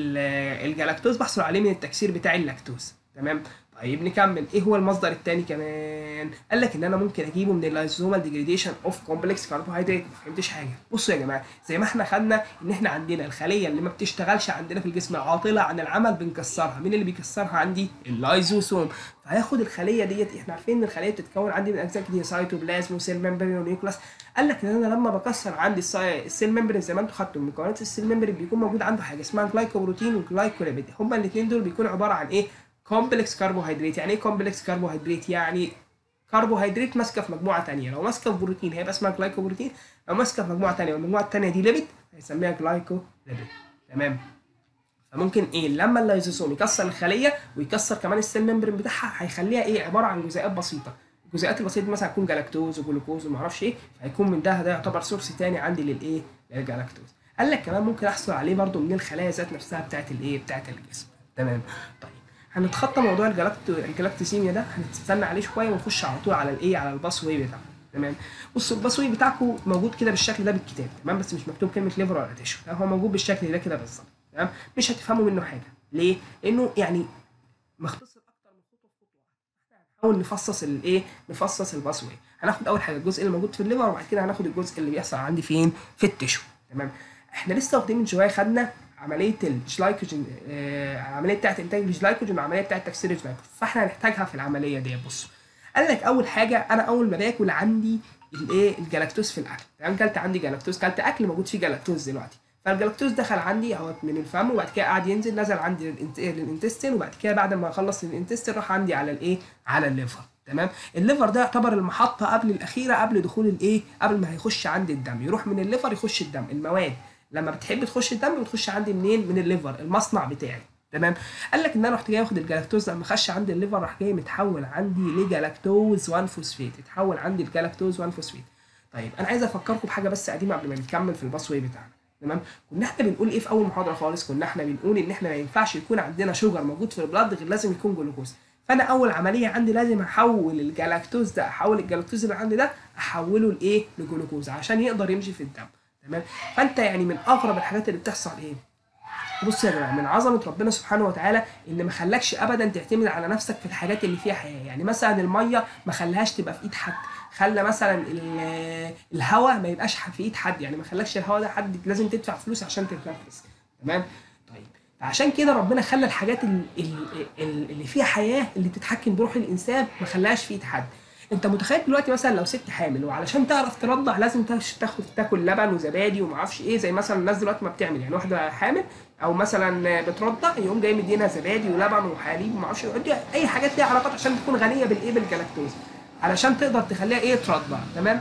ال- الجلاكتوز بحصل عليه من التكسير بتاع اللاكتوز تمام طيب نكمل ايه هو المصدر الثاني كمان قال لك ان انا ممكن اجيبه من اللايزومال ديجريديشن اوف كومبلكس كاربوهيدرات ما فهمتش حاجه بصوا يا جماعه زي ما احنا خدنا ان احنا عندنا الخليه اللي ما بتشتغلش عندنا في الجسم عاطله عن العمل بنكسرها مين اللي بيكسرها عندي اللايزوسوم فهياخد الخليه ديت احنا عارفين ان الخليه بتتكون عندي من اجزاء كتير سايتوبلازم وسيل ممبرين ونيوكلاس قال لك ان انا لما بكسر عندي السا- السيل ممبرين زي ما انتم خدتوا من مكونات السيل ممبرين بيكون موجود عنده حاجه اسمها جلايكوبروتين وجلايكوليبيد هما الاثنين دول بيكونوا عباره عن ايه كومبلكس كربوهيدرات يعني ايه كومبلكس كربوهيدرات يعني كربوهيدرات ماسكه في مجموعه ثانيه لو ماسكه في بروتين هيبقى اسمها جلايكوبروتين لو ماسكه في مجموعه ثانيه والمجموعه الثانيه دي ليبيد هيسميها جلايكوليبيد تمام فممكن ايه لما اللايزوسوم يكسر الخليه ويكسر كمان السيل ممبرين بتاعها هيخليها ايه عباره عن جزيئات بسيطه الجزيئات البسيطه دي مثلا هتكون جلاكتوز وجلوكوز وما اعرفش ايه فهيكون من ده ده يعتبر سورس تاني عندي للايه للجلاكتوز قال لك كمان ممكن احصل عليه برضو من الخلايا ذات نفسها بتاعت الايه بتاعت الجسم تمام طيب هنتخطى موضوع الجلاكتو الجلاكتوسيميا ده هنستنى عليه شويه ونخش على طول على الايه على الباس واي بتاعه تمام بصوا الباس واي بتاعكم موجود كده بالشكل ده بالكتاب تمام بس مش مكتوب كلمه ليفر ولا تيشو لا هو موجود بالشكل ده كده بالظبط تمام مش هتفهموا منه حاجه ليه لانه يعني مختصر اكتر من خطوه في خطوه واحده احنا هنحاول نفصص الايه نفصص الباس واي هناخد اول حاجه الجزء اللي موجود في الليفر وبعد كده هناخد الجزء اللي بيحصل عندي فين في التيشو تمام احنا لسه واخدين من شويه خدنا عمليه الجلايكوجين آه عمليه بتاعه انتاج الجلايكوجين وعمليه بتاعه تكسير الجلايكوجين فاحنا هنحتاجها في العمليه دي بصوا قال لك اول حاجه انا اول ما باكل عندي الايه الجلاكتوز في الاكل تمام كلت عندي جلاكتوز كلت اكل موجود فيه جلاكتوز دلوقتي فالجلاكتوز دخل عندي اهوت من الفم وبعد كده قعد ينزل نزل عندي للإنت- للانتستين وبعد كده بعد ما خلص الانتستين راح عندي على الايه على الليفر تمام الليفر ده يعتبر المحطه قبل الاخيره قبل دخول الايه قبل ما هيخش عندي الدم يروح من الليفر يخش الدم المواد لما بتحب تخش الدم بتخش عندي منين من الليفر المصنع بتاعي تمام قال لك ان انا رحت جاي واخد الجلاكتوز لما خش عندي الليفر راح جاي متحول عندي لجلاكتوز 1 فوسفيت اتحول عندي الجلاكتوز 1 فوسفيت طيب انا عايز افكركم بحاجه بس قديمه قبل ما نكمل في الباس واي بتاعنا تمام كنا احنا بنقول ايه في اول محاضره خالص كنا احنا بنقول ان احنا ما ينفعش يكون عندنا شوجر موجود في البلاد غير لازم يكون جلوكوز فانا اول عمليه عندي لازم احول الجلاكتوز ده احول الجلاكتوز اللي عندي ده احوله لايه لجلوكوز عشان يقدر يمشي في الدم تمام فانت يعني من اغرب الحاجات اللي بتحصل ايه بص يا جماعه من عظمه ربنا سبحانه وتعالى ان ما خلاكش ابدا تعتمد على نفسك في الحاجات اللي فيها حياه يعني مثلا الميه ما خلاهاش تبقى في ايد حد خلى مثلا ال- الهواء ما يبقاش في ايد حد يعني ما خلاكش الهواء ده حد لازم تدفع فلوس عشان تتنفس تمام طيب فعشان كده ربنا خلى الحاجات ال- ال- ال- اللي فيها حياه اللي بتتحكم بروح الانسان ما خلاهاش في ايد حد انت متخيل دلوقتي مثلا لو ست حامل وعلشان تعرف ترضع لازم تاخ- تاخد تاكل لبن وزبادي وما اعرفش ايه زي مثلا الناس دلوقتي ما بتعمل يعني واحده حامل او مثلا بترضع يقوم جاي مدينا زبادي ولبن وحليب وما اعرفش إيه، اي حاجات ليها علاقات عشان تكون غنيه بالايه بالجلاكتوز علشان تقدر تخليها ايه ترضع تمام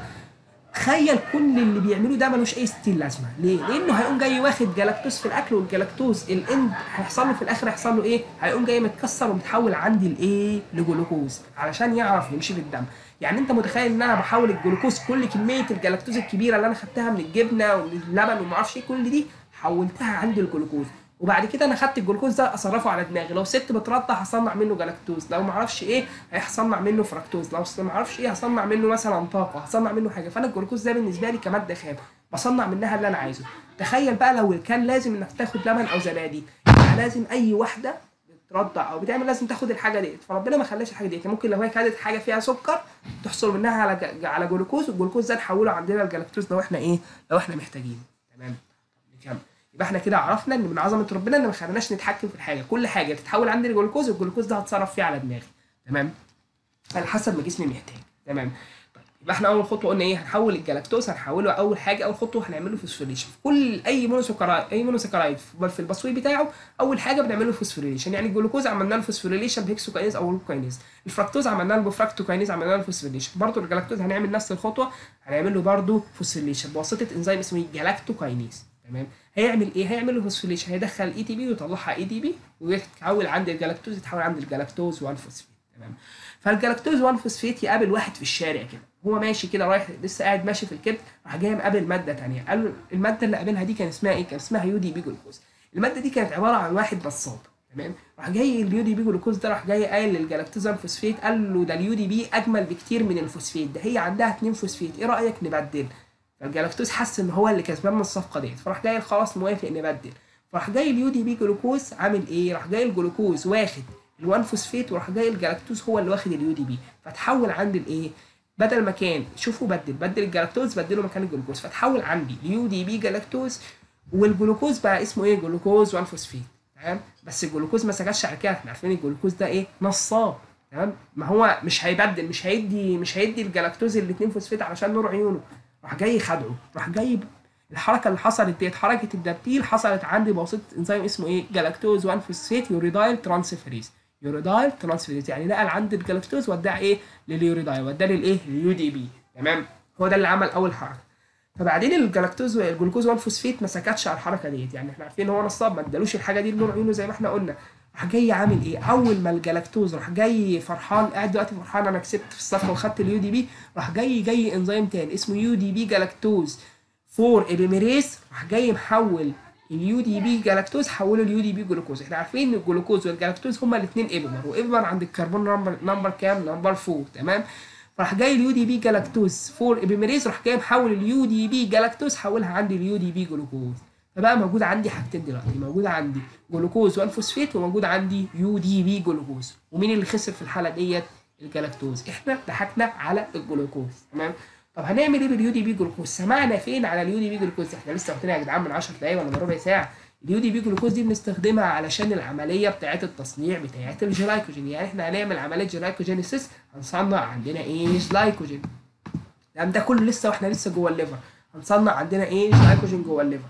تخيل كل اللي بيعملوه ده ملوش اي ستين لازمه ليه لانه هيقوم جاي واخد جلاكتوز في الاكل والجلاكتوز الاند هيحصل له في الاخر هيحصل له ايه هيقوم جاي متكسر ومتحول عندي لايه لجلوكوز علشان يعرف يمشي في الدم يعني انت متخيل ان انا بحول الجلوكوز كل كميه الجلاكتوز الكبيره اللي انا خدتها من الجبنه ومن اللبن وما اعرفش ايه كل دي حولتها عندي الجلوكوز وبعد كده انا خدت الجلوكوز ده اصرفه على دماغي لو ست بترضع هصنع منه جلاكتوز لو ما اعرفش ايه هيصنع منه فركتوز لو ما اعرفش ايه هصنع منه مثلا طاقه هصنع منه حاجه فانا الجلوكوز ده بالنسبه لي كماده خام بصنع منها اللي انا عايزه تخيل بقى لو كان لازم انك تاخد لبن او زبادي يبقى لازم اي واحده بترضع او بتعمل لازم تاخد الحاجه ديت فربنا ما خلاش الحاجه ديت ممكن لو هي خدت حاجه فيها سكر تحصل منها على ج- على جلوكوز والجلوكوز ده نحوله عندنا الجلاكتوز لو احنا ايه لو احنا محتاجينه تمام نكمل يبقى احنا كده عرفنا ان من عظمه ربنا ان ما خلاناش نتحكم في الحاجه كل حاجه تتحول عندي لجلوكوز والجلوكوز ده هتصرف فيه على دماغي تمام على حسب ما جسمي محتاج تمام طيب يبقى احنا اول خطوه قلنا ايه هنحول الجلاكتوز هنحوله اول حاجه اول خطوه هنعمله فوسفوريليشن كل اي مونوسكرايد اي مونوسكرايد في البصوي بتاعه اول حاجه بنعمله فوسفوريليشن يعني الجلوكوز عملنا له فوسفوريليشن بهكسوكاينيز او لوكاينيز الفركتوز عملنا له بفراكتوكاينيز عملنا له فوسفوريليشن برضه الجلاكتوز هنعمل نفس الخطوه هنعمل له برضه فوسفوريليشن بواسطه انزيم اسمه جلاكتوكاينيز تمام هيعمل ايه هيعمل له فوسفوريليشن هيدخل اي تي بي ويطلعها اي دي بي ويتحول عند الجلاكتوز يتحول عند الجلاكتوز 1 فوسفيت تمام فالجلاكتوز 1 فوسفيت يقابل واحد في الشارع كده هو ماشي كده رايح لسه قاعد ماشي في الكبد راح جاي مقابل ماده تانية قال له الماده اللي قابلها دي كان اسمها ايه كان اسمها يو دي بي جلوكوز الماده دي كانت عباره عن واحد بصاب تمام راح جاي اليو دي بي جلوكوز ده راح جاي قايل للجلاكتوز 1 فوسفيت قال له ده اليو دي بي اجمل بكتير من الفوسفيت ده هي عندها 2 فوسفيت ايه رايك نبدل فالجلاكتوز حس ان هو اللي كسبان من الصفقه ديت فراح جاي خلاص موافق نبدل فراح جاي اليو دي بي جلوكوز عامل ايه راح جاي الجلوكوز واخد ال1 فوسفيت وراح جاي الجلاكتوز هو اللي واخد اليو دي بي فتحول عند الايه بدل ما كان شوفوا بدل بدل الجلاكتوز بدله مكان الجلوكوز فتحول عندي اليو دي بي جلاكتوز والجلوكوز بقى اسمه ايه جلوكوز 1 فوسفيت تمام بس الجلوكوز ما سكتش على كده احنا عارفين الجلوكوز ده ايه نصاب تمام ما هو مش هيبدل مش هيدي مش هيدي الجلاكتوز الاثنين فوسفيت علشان نور عيونه راح جاي خدعه راح جاي الحركه اللي حصلت ديت حركه التبديل حصلت عندي بواسطه انزيم اسمه ايه جلاكتوز 1 فوسفيت يوريدايل ترانسفيريز يوريدايل ترانسفيريز يعني نقل عند الجلاكتوز وداه ايه لليوريدايل وداه للايه لليو دي بي تمام هو ده اللي عمل اول حركه فبعدين الجلاكتوز الجلوكوز 1 فوسفيت ما سكتش على الحركه ديت يعني احنا عارفين ان هو نصاب ما ادالوش الحاجه دي لنور عيونه زي ما احنا قلنا راح جاي عامل ايه اول ما الجلاكتوز راح جاي فرحان قاعد دلوقتي فرحان انا كسبت في الصفقه وخدت اليو دي بي راح جاي جاي انزيم تاني اسمه يو دي بي جلاكتوز 4 ابيميريز راح جاي محول اليو دي بي جلاكتوز حوله اليو دي بي جلوكوز احنا عارفين ان الجلوكوز والجلاكتوز هما الاثنين ايبومر وايبومر عند الكربون نمبر نمبر كام نمبر 4 تمام راح جاي اليو دي بي جلاكتوز 4 ابيميريز راح جاي محول اليو دي بي جلاكتوز حولها عندي اليو دي بي جلوكوز فبقى موجود عندي حاجتين دلوقتي موجود عندي جلوكوز 1 فوسفيت وموجود عندي يو دي بي جلوكوز ومين اللي خسر في الحاله ديت الجلاكتوز احنا ضحكنا على الجلوكوز تمام طب هنعمل ايه باليو دي بي جلوكوز سمعنا فين على اليو دي بي جلوكوز احنا لسه واخدينها يا جدعان من 10 دقايق ولا من ربع ساعه اليو دي بي جلوكوز دي بنستخدمها علشان العمليه بتاعه التصنيع بتاعه الجلايكوجين يعني احنا هنعمل عمليه جلايكوجينيسيس هنصنع عندنا ايه جلايكوجين ده ده كله لسه واحنا لسه جوه الليفر هنصنع عندنا ايه جلايكوجين جوه الليفر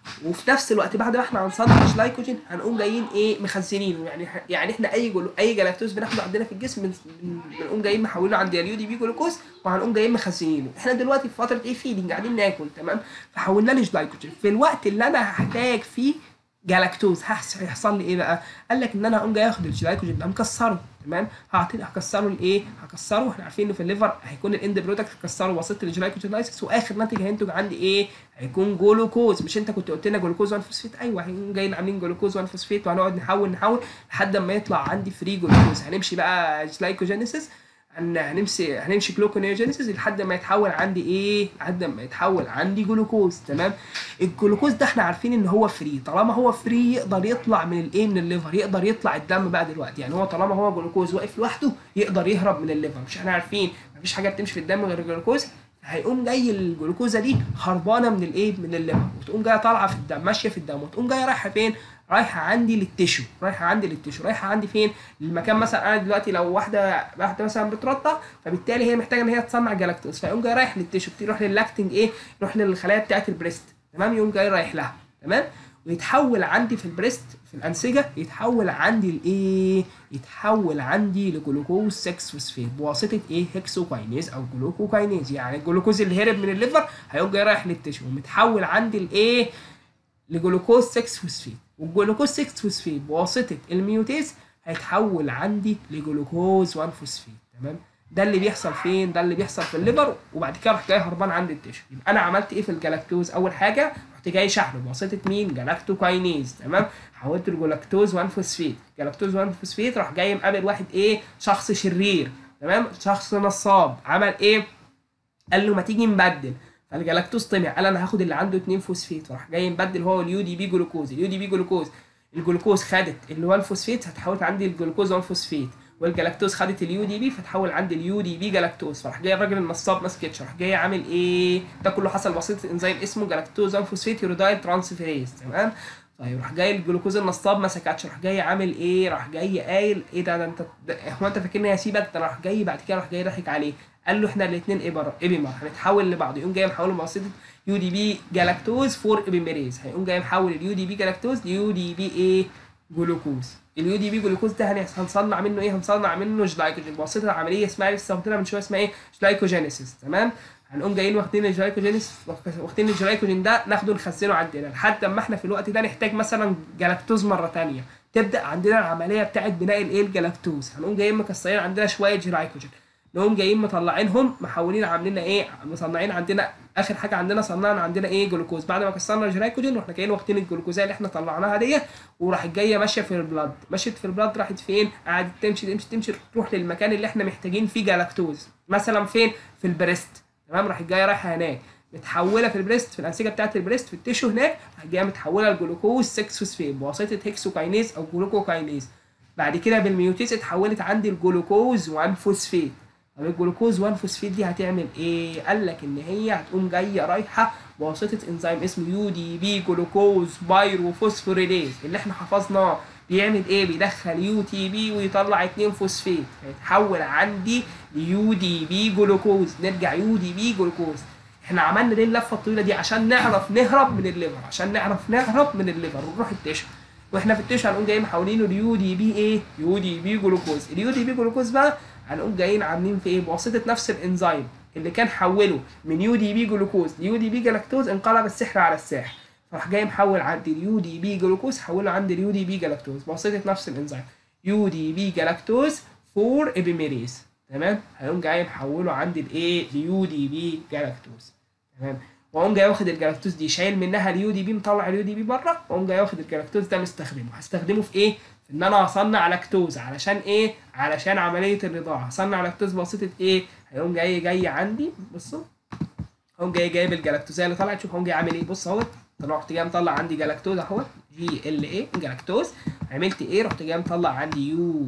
وفي نفس الوقت بعد ما احنا هنصنع جلايكوجين هنقوم جايين ايه مخزنينه يعني يعني احنا اي جلو اي جلاكتوز بناخده عندنا في الجسم بن- بن- بنقوم جايين محولينه عند اليو دي بي جلوكوز وهنقوم جايين مخزنينه احنا دلوقتي في فتره ايه فيدنج قاعدين ناكل تمام فحولنا لجلايكوجين في الوقت اللي انا هحتاج فيه جلاكتوز هحس- هيحصل لي ايه بقى؟ قال لك ان انا هقوم جاي اخد الجلايكوجين ده مكسره تمام؟ هعطي هكسره لايه؟ هكسره احنا عارفين انه في الليفر هيكون الاند برودكت هكسره بواسطه الجلايكوجين لايسيس واخر ناتج هينتج عندي ايه؟ هيكون جلوكوز مش انت كنت قلت لنا جلوكوز 1 فوسفيت ايوه هنقوم جايين عاملين جلوكوز 1 فوسفيت وهنقعد نحول نحول لحد ما يطلع عندي فري جلوكوز هنمشي بقى جلايكوجينيسيس هن- هنمشي هنمشي جلوكونيوجينيسيس لحد ما يتحول عندي ايه؟ لحد ما يتحول عندي جلوكوز تمام؟ الجلوكوز ده احنا عارفين ان هو فري طالما هو فري يقدر يطلع من الايه من الليفر يقدر يطلع الدم بقى دلوقتي يعني هو طالما هو جلوكوز واقف لوحده يقدر يهرب من الليفر مش احنا عارفين مفيش حاجه بتمشي في الدم غير الجلوكوز هيقوم جاي الجلوكوزه دي هربانه من الايه من الليفر وتقوم جايه طالعه في الدم ماشيه في الدم وتقوم جايه رايحه فين رايحه عندي للتشو رايحه عندي للتشو رايحه عندي فين المكان مثلا انا دلوقتي لو واحده واحده مثلا بترضع فبالتالي هي محتاجه ان هي تصنع جلاكتوز فيقوم جاي رايح للتشو يروح للاكتنج ايه يروح للخلايا بتاعه البريست تمام يقوم جاي رايح لها تمام ويتحول عندي في البريست في الانسجه يتحول عندي لايه يتحول عندي لجلوكوز 6 فوسفات بواسطه ايه هيكسوكاينيز او جلوكوكاينيز يعني الجلوكوز اللي هرب من الليفر هيقوم جاي رايح للتشو ومتحول عندي لايه لجلوكوز 6 فوسفات والجلوكوز 6 فوسفات بواسطه الميوتيز هيتحول عندي لجلوكوز 1 فوسفات تمام ده اللي بيحصل فين ده اللي بيحصل في الليفر وبعد كده راح جاي هربان عند التشو يبقى انا عملت ايه في الجلاكتوز اول حاجه رحت جاي شحنه بواسطه مين جلاكتوكاينيز تمام حولته لجلاكتوز 1 فوسفات جلاكتوز 1 فوسفات راح جاي مقابل واحد ايه شخص شرير تمام شخص نصاب عمل ايه قال له ما تيجي نبدل فالجلاكتوز طمع قال انا هاخد اللي عنده 2 فوسفات فراح جاي مبدل هو اليو دي بي جلوكوز اليو دي بي جلوكوز الجلوكوز خدت اللي هو الفوسفات هتحولت عندي الجلوكوز 1 فوسفات والجلاكتوز خدت اليو دي بي فتحول عندي اليو دي بي جلاكتوز فراح جاي الراجل النصاب ما سكتش راح جاي عامل ايه ده كله حصل بواسطه انزيم اسمه جلاكتوز 1 فوسفات يورودايل ترانسفيريز تمام طيب راح جاي الجلوكوز النصاب ما سكتش راح جاي عامل ايه راح جاي قايل ايه ده ده انت ده هو انت فاكرني هسيبك ده راح جاي بعد كده راح جاي ضحك عليه قال له احنا الاثنين ابر ابيمر هنتحول لبعض يقوم جاي محوله بواسطه يو دي بي جلاكتوز فور ابيميريز هيقوم جاي محول اليو دي بي جلاكتوز ليو دي بي ايه جلوكوز اليو دي بي جلوكوز ده هن- هنصنع منه ايه هنصنع منه جلايكوجين بواسطه عمليه اسمها لسه واخدينها من شويه اسمها ايه جلايكوجينيسيس تمام هنقوم جايين واخدين الجلايكوجينيس واخدين الجلايكوجين ده ناخده نخزنه عندنا لحد اما احنا في الوقت ده نحتاج مثلا جلاكتوز مره تانية تبدا عندنا العمليه بتاعت بناء الايه الجلاكتوز هنقوم جايين مكسرين عندنا شويه جلايكوجين نقوم جايين مطلعينهم محولين عاملين ايه مصنعين عندنا اخر حاجه عندنا صنعنا عندنا ايه جلوكوز بعد ما كسرنا الجلايكوجين رحنا جايين واخدين الجلوكوزيه اللي احنا طلعناها ديت وراحت جايه ماشيه في البلاد مشيت في البلاد راحت فين قعدت تمشي تمشي تمشي تروح للمكان اللي احنا محتاجين فيه جلاكتوز مثلا فين في البريست تمام راحت جايه رايحه هناك متحوله في البريست في الانسجه بتاعه البريست في التيشو هناك راحت جايه متحوله لجلوكوز 6 فوسفات بواسطه هيكسوكاينيز او جلوكوكاينيز بعد كده بالميوتيز اتحولت عندي الجلوكوز 1 فوسفات طب الجلوكوز 1 فوسفيت دي هتعمل ايه؟ قال لك ان هي هتقوم جايه رايحه بواسطه انزيم اسمه يو دي بي جلوكوز بايروفوسفوريليز اللي احنا حفظناه بيعمل ايه؟ بيدخل يو تي بي ويطلع 2 فوسفيت فيتحول عندي ليو دي بي جلوكوز نرجع يو دي بي جلوكوز احنا عملنا ليه اللفه الطويله دي عشان نعرف نهرب من الليفر عشان نعرف نهرب من الليفر ونروح التشو واحنا في التشو هنقوم جايين محولينه ليو دي بي ايه؟ يو دي بي جلوكوز اليو دي بي جلوكوز بقى هنقوم جايين عاملين في ايه بواسطه نفس الانزيم اللي كان حوله من يو دي بي جلوكوز ليو دي بي جلاكتوز انقلب السحر على الساحر فراح جاي محول عندي اليو دي بي جلوكوز حوله عندي اليو دي بي جلاكتوز بواسطه نفس الانزيم يو دي بي جلاكتوز فور ابيميريز تمام هيقوم جاي محوله عندي الايه ليو دي بي جلاكتوز تمام واقوم جاي واخد الجلاكتوز دي شايل منها اليو دي بي مطلع اليو دي بي بره واقوم جاي واخد الجلاكتوز ده مستخدمه هستخدمه في ايه في ان انا هصنع لاكتوز علشان ايه علشان عمليه الرضاعه هصنع لاكتوز بواسطه ايه هيقوم جاي جاي عندي بصوا هقوم جاي جايب الجلاكتوزيه اللي طلعت شوف هقوم جاي عامل ايه بص اهوت طلع رحت جاي مطلع عندي جلاكتوز اهوت جي ال اي جلاكتوز عملت ايه رحت جاي مطلع عندي يو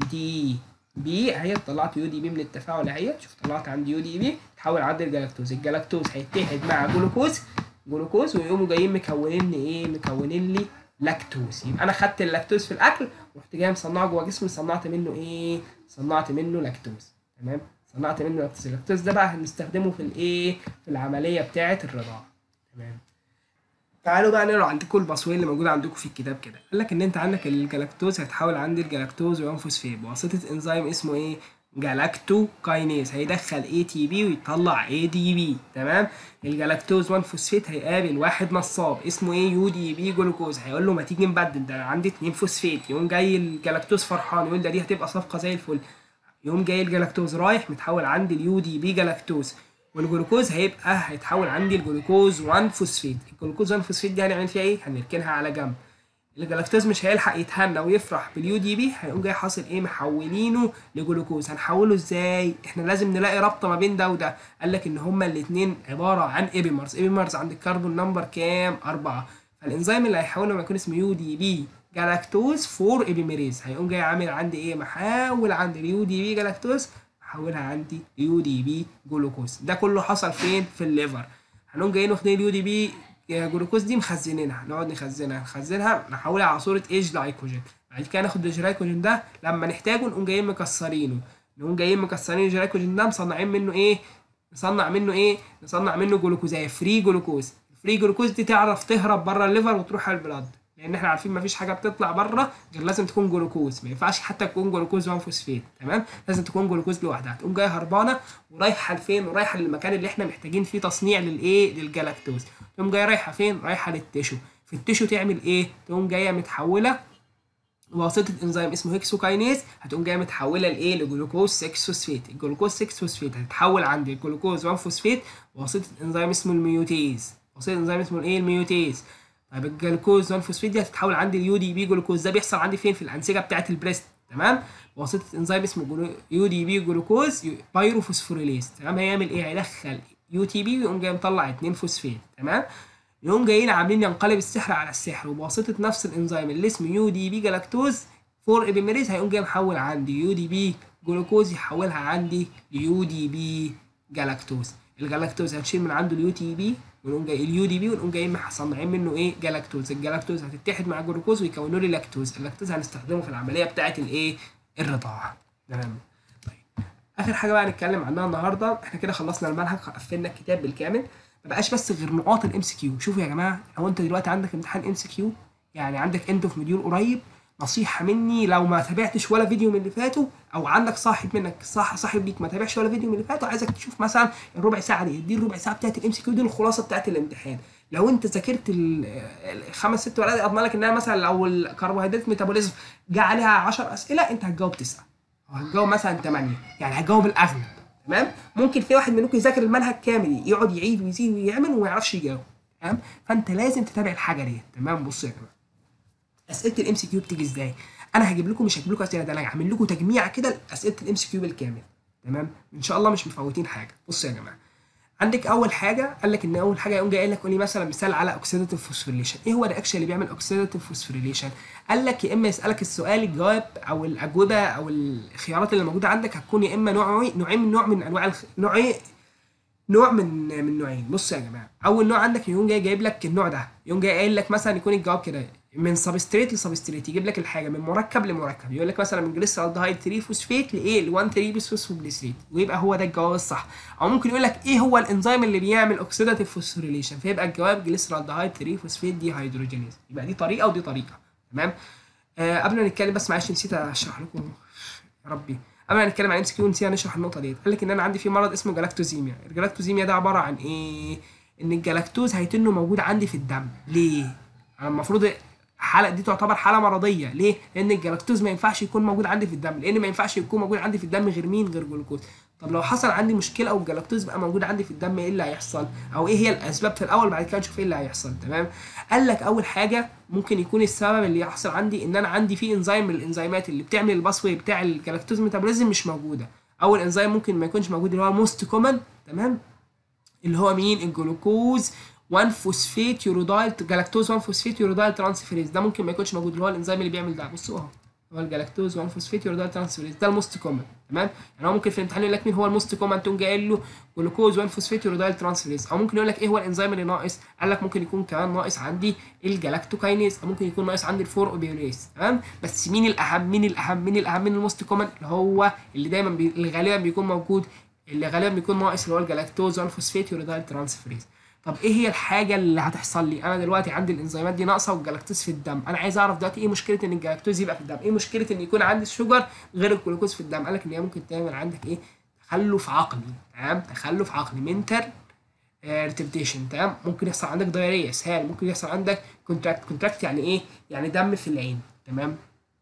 دي بي اهي طلعت يو دي بي من التفاعل اهي شوف طلعت عندي يو دي بي تحول عندي الجلاكتوز الجلاكتوز هيتحد مع جلوكوز جلوكوز ويقوموا جايين مكونين لي ايه مكونين لي لاكتوز يبقى انا خدت اللاكتوز في الاكل ورحت جاي مصنعه جوه جسمي صنعت منه ايه صنعت منه لاكتوز تمام صنعت منه لاكتوز اللاكتوز ده بقى هنستخدمه في الايه في العمليه بتاعه الرضاعه تمام تعالوا بقى نقرا عندكم الباسوي اللي موجود عندكم في الكتاب كده قال لك ان انت عندك الجلاكتوز هيتحول عندي الجلاكتوز 1 فوسفات بواسطه انزيم اسمه ايه جلاكتو كاينيز هيدخل اي تي بي ويطلع اي دي بي تمام الجلاكتوز 1 فوسفات هيقابل واحد نصاب اسمه ايه يو دي بي جلوكوز هيقول له ما تيجي نبدل ده انا عندي 2 فوسفات يقوم جاي الجلاكتوز فرحان يقول ده دي هتبقى صفقه زي الفل يقوم جاي الجلاكتوز رايح متحول عندي اليو دي بي جلاكتوز والجلوكوز هيبقى هيتحول عندي الجلوكوز 1 فوسفات الجلوكوز 1 فوسفات دي هنعمل فيها ايه هنركنها على جنب الجلاكتوز مش هيلحق يتهنى ويفرح باليو دي بي هيقوم جاي حاصل ايه محولينه لجلوكوز هنحوله ازاي احنا لازم نلاقي رابطه ما بين ده وده قال لك ان هما الاثنين عباره عن ايبيمرز ايبيمرز عند الكربون نمبر كام أربعة فالانزيم اللي هيحوله لما يكون اسمه يو دي بي جلاكتوز 4 ايبيميريز هيقوم جاي عامل عندي ايه محول عندي اليو دي بي جلاكتوز محولها عندي يو دي بي جلوكوز ده كله حصل فين في الليفر هنقوم جايين واخدين اليو دي بي جلوكوز دي مخزنينها نقعد نخزنها نخزنها نحولها على صوره ايج لايكوجين بعد كده ناخد الجلايكوجين ده لما نحتاجه نقوم جايين مكسرينه نقوم جايين مكسرين الجلايكوجين ده مصنعين منه ايه نصنع منه ايه نصنع منه جلوكوزايه فري جلوكوز الفري جلوكوز دي تعرف تهرب بره الليفر وتروح على البلاد لان احنا عارفين مفيش حاجه بتطلع بره غير لازم تكون جلوكوز ما ينفعش حتى تكون جلوكوز 1 فوسفات تمام لازم تكون جلوكوز لوحدها تقوم جايه هربانه ورايحه لفين ورايحه للمكان اللي احنا محتاجين فيه تصنيع للايه للجلاكتوز تقوم جايه رايحه فين رايحه للتيشو في التيشو تعمل ايه تقوم جايه متحوله بواسطه انزيم اسمه هيكسوكاينيز هتقوم جايه متحوله لايه لجلوكوز 6 فوسفات الجلوكوز 6 فوسفات هتتحول عند الجلوكوز 1 فوسفات بواسطه انزيم اسمه الميوتيز بواسطه انزيم اسمه الايه الميوتيز طيب الجلوكوز 1 فوسفات دي هتتحول عندي اليو دي بي جلوكوز ده بيحصل عندي فين في الانسجه بتاعه البريست تمام بواسطه انزيم اسمه يو دي بي جلوكوز بايروفوسفوريليز تمام هيعمل ايه هيدخل يو تي بي ويقوم جاي مطلع 2 فوسفات تمام يقوم جايين عاملين ينقلب السحر على السحر وبواسطه نفس الانزيم اللي اسمه يو دي بي جلاكتوز 4 ابيميريز هيقوم جاي محول عندي يو دي بي جلوكوز يحولها عندي ليو دي بي جلاكتوز الجلاكتوز هنشيل من عنده اليو تي بي ونقوم جاي اليو دي بي ونقوم جايين مصنعين منه ايه جلاكتوز الجلاكتوز هتتحد مع الجلوكوز ويكونوا لي لاكتوز اللاكتوز هنستخدمه في العمليه بتاعه الايه الرضاعه تمام طيب اخر حاجه بقى هنتكلم عنها النهارده احنا كده خلصنا المنهج قفلنا الكتاب بالكامل ما بقاش بس غير نقاط الام سي كيو شوفوا يا جماعه لو انت دلوقتي عندك امتحان ام سي كيو يعني عندك اند اوف مديول قريب نصيحه مني لو ما تابعتش ولا فيديو من اللي فاتوا او عندك صاحب منك صح صاحب ليك ما تابعش ولا فيديو من اللي فاتوا عايزك تشوف مثلا الربع ساعه دي دي الربع ساعه بتاعت الام سي كيو دي الخلاصه بتاعت الامتحان لو انت ذاكرت الخمس ست ورقات اضمن لك انها مثلا لو الكربوهيدرات ميتابوليزم جه عليها 10 اسئله انت هتجاوب تسعه او هتجاوب مثلا 8 يعني هتجاوب الاغلب تمام ممكن في واحد منكم يذاكر المنهج كامل يقعد يعيد ويزيد ويعمل وما يعرفش يجاوب تمام فانت لازم تتابع الحاجه دي تمام بصوا يا جماعه اسئله الام سي كيو بتيجي ازاي انا هجيب لكم مش هجيب لكم اسئله ده انا هعمل لكم تجميع كده لاسئله الام سي كيو بالكامل تمام ان شاء الله مش مفوتين حاجه بصوا يا جماعه عندك اول حاجه قال لك ان اول حاجه يقوم جاي قايل لك قول لي مثلا مثال على اوكسيداتيف فوسفوريليشن ايه هو الرياكشن اللي بيعمل اوكسيداتيف فوسفوريليشن قال لك يا اما يسالك السؤال الجواب او الاجوبه او الخيارات اللي موجوده عندك هتكون يا اما نوع نوعين من نوع من انواع الخ... نوعين نوع من من نوعين بص يا جماعه اول نوع عندك يقوم جاي جايب لك النوع ده يقوم جاي قايل لك مثلا يكون الجواب كده من سبستريت لسبستريت يجيب لك الحاجه من مركب لمركب يقول لك مثلا من جليسرالدهايد 3 فوسفيت لايه ل 1 3 فوسفوجليسريت ويبقى هو ده الجواب الصح او ممكن يقول لك ايه هو الانزيم اللي بيعمل اوكسيداتيف فوسفوريليشن فيبقى الجواب جليسرالدهايد 3 فوسفيت دي هيدروجينيز يبقى دي طريقه ودي طريقه تمام آه قبل ما نتكلم بس معلش نسيت اشرح لكم يا ربي قبل ما نتكلم عن ام سي كيو نسينا نشرح النقطه ديت قال لك ان انا عندي في مرض اسمه جلاكتوزيميا الجلاكتوزيميا ده عباره عن ايه ان الجلاكتوز هيتنه موجود عندي في الدم ليه انا المفروض حاله دي تعتبر حاله مرضيه ليه لان الجلاكتوز ما ينفعش يكون موجود عندي في الدم لان ما ينفعش يكون موجود عندي في الدم غير مين غير جلوكوز طب لو حصل عندي مشكله او الجلاكتوز بقى موجود عندي في الدم ايه اللي هيحصل او ايه هي الاسباب في الاول بعد كده نشوف ايه اللي هيحصل تمام قال لك اول حاجه ممكن يكون السبب اللي يحصل عندي ان انا عندي في انزيم من الانزيمات اللي بتعمل الباسوي بتاع الجلاكتوز ميتابوليزم مش موجوده اول انزيم ممكن ما يكونش موجود اللي هو الموست كومن تمام اللي هو مين الجلوكوز 1 فوسفيت يورودايل جلاكتوز 1 فوسفيت يورودايل ترانسفيريز ده ممكن ما يكونش موجود اللي هو الانزيم اللي بيعمل ده بصوا اهو هو الجلاكتوز 1 فوسفيت يورودايل ترانسفيريز ده الموست كومن تمام يعني هو ممكن في الامتحان يقول لك مين هو الموست كومن تقوم جاي قايل له جلوكوز 1 فوسفيت يورودايل ترانسفيريز او ممكن يقول لك ايه هو الانزيم اللي ناقص قال لك ممكن يكون كمان ناقص عندي الجلاكتوكاينيز او ممكن يكون ناقص عندي الفور اوبيونيز تمام بس مين الاهم مين الاهم مين الاهم من الموست كومن اللي هو اللي دايما بي... اللي غالبا بيكون موجود اللي غالبا بيكون ناقص اللي هو الجلاكتوز 1 فوسفيت يورودايل ترانسفيريز طب ايه هي الحاجه اللي هتحصل لي انا دلوقتي عندي الانزيمات دي ناقصه والجلاكتوز في الدم انا عايز اعرف دلوقتي ايه مشكله ان الجلاكتوز يبقى في الدم ايه مشكله ان يكون عندي الشجر غير الجلوكوز في الدم قال لك ان هي ممكن تعمل عندك ايه تخلف عقلي تمام تخلف عقلي منتر ريتبتيشن تمام ممكن يحصل عندك دايريه اسهال ممكن يحصل عندك كونتراكت كونتراكت يعني ايه يعني دم في العين تمام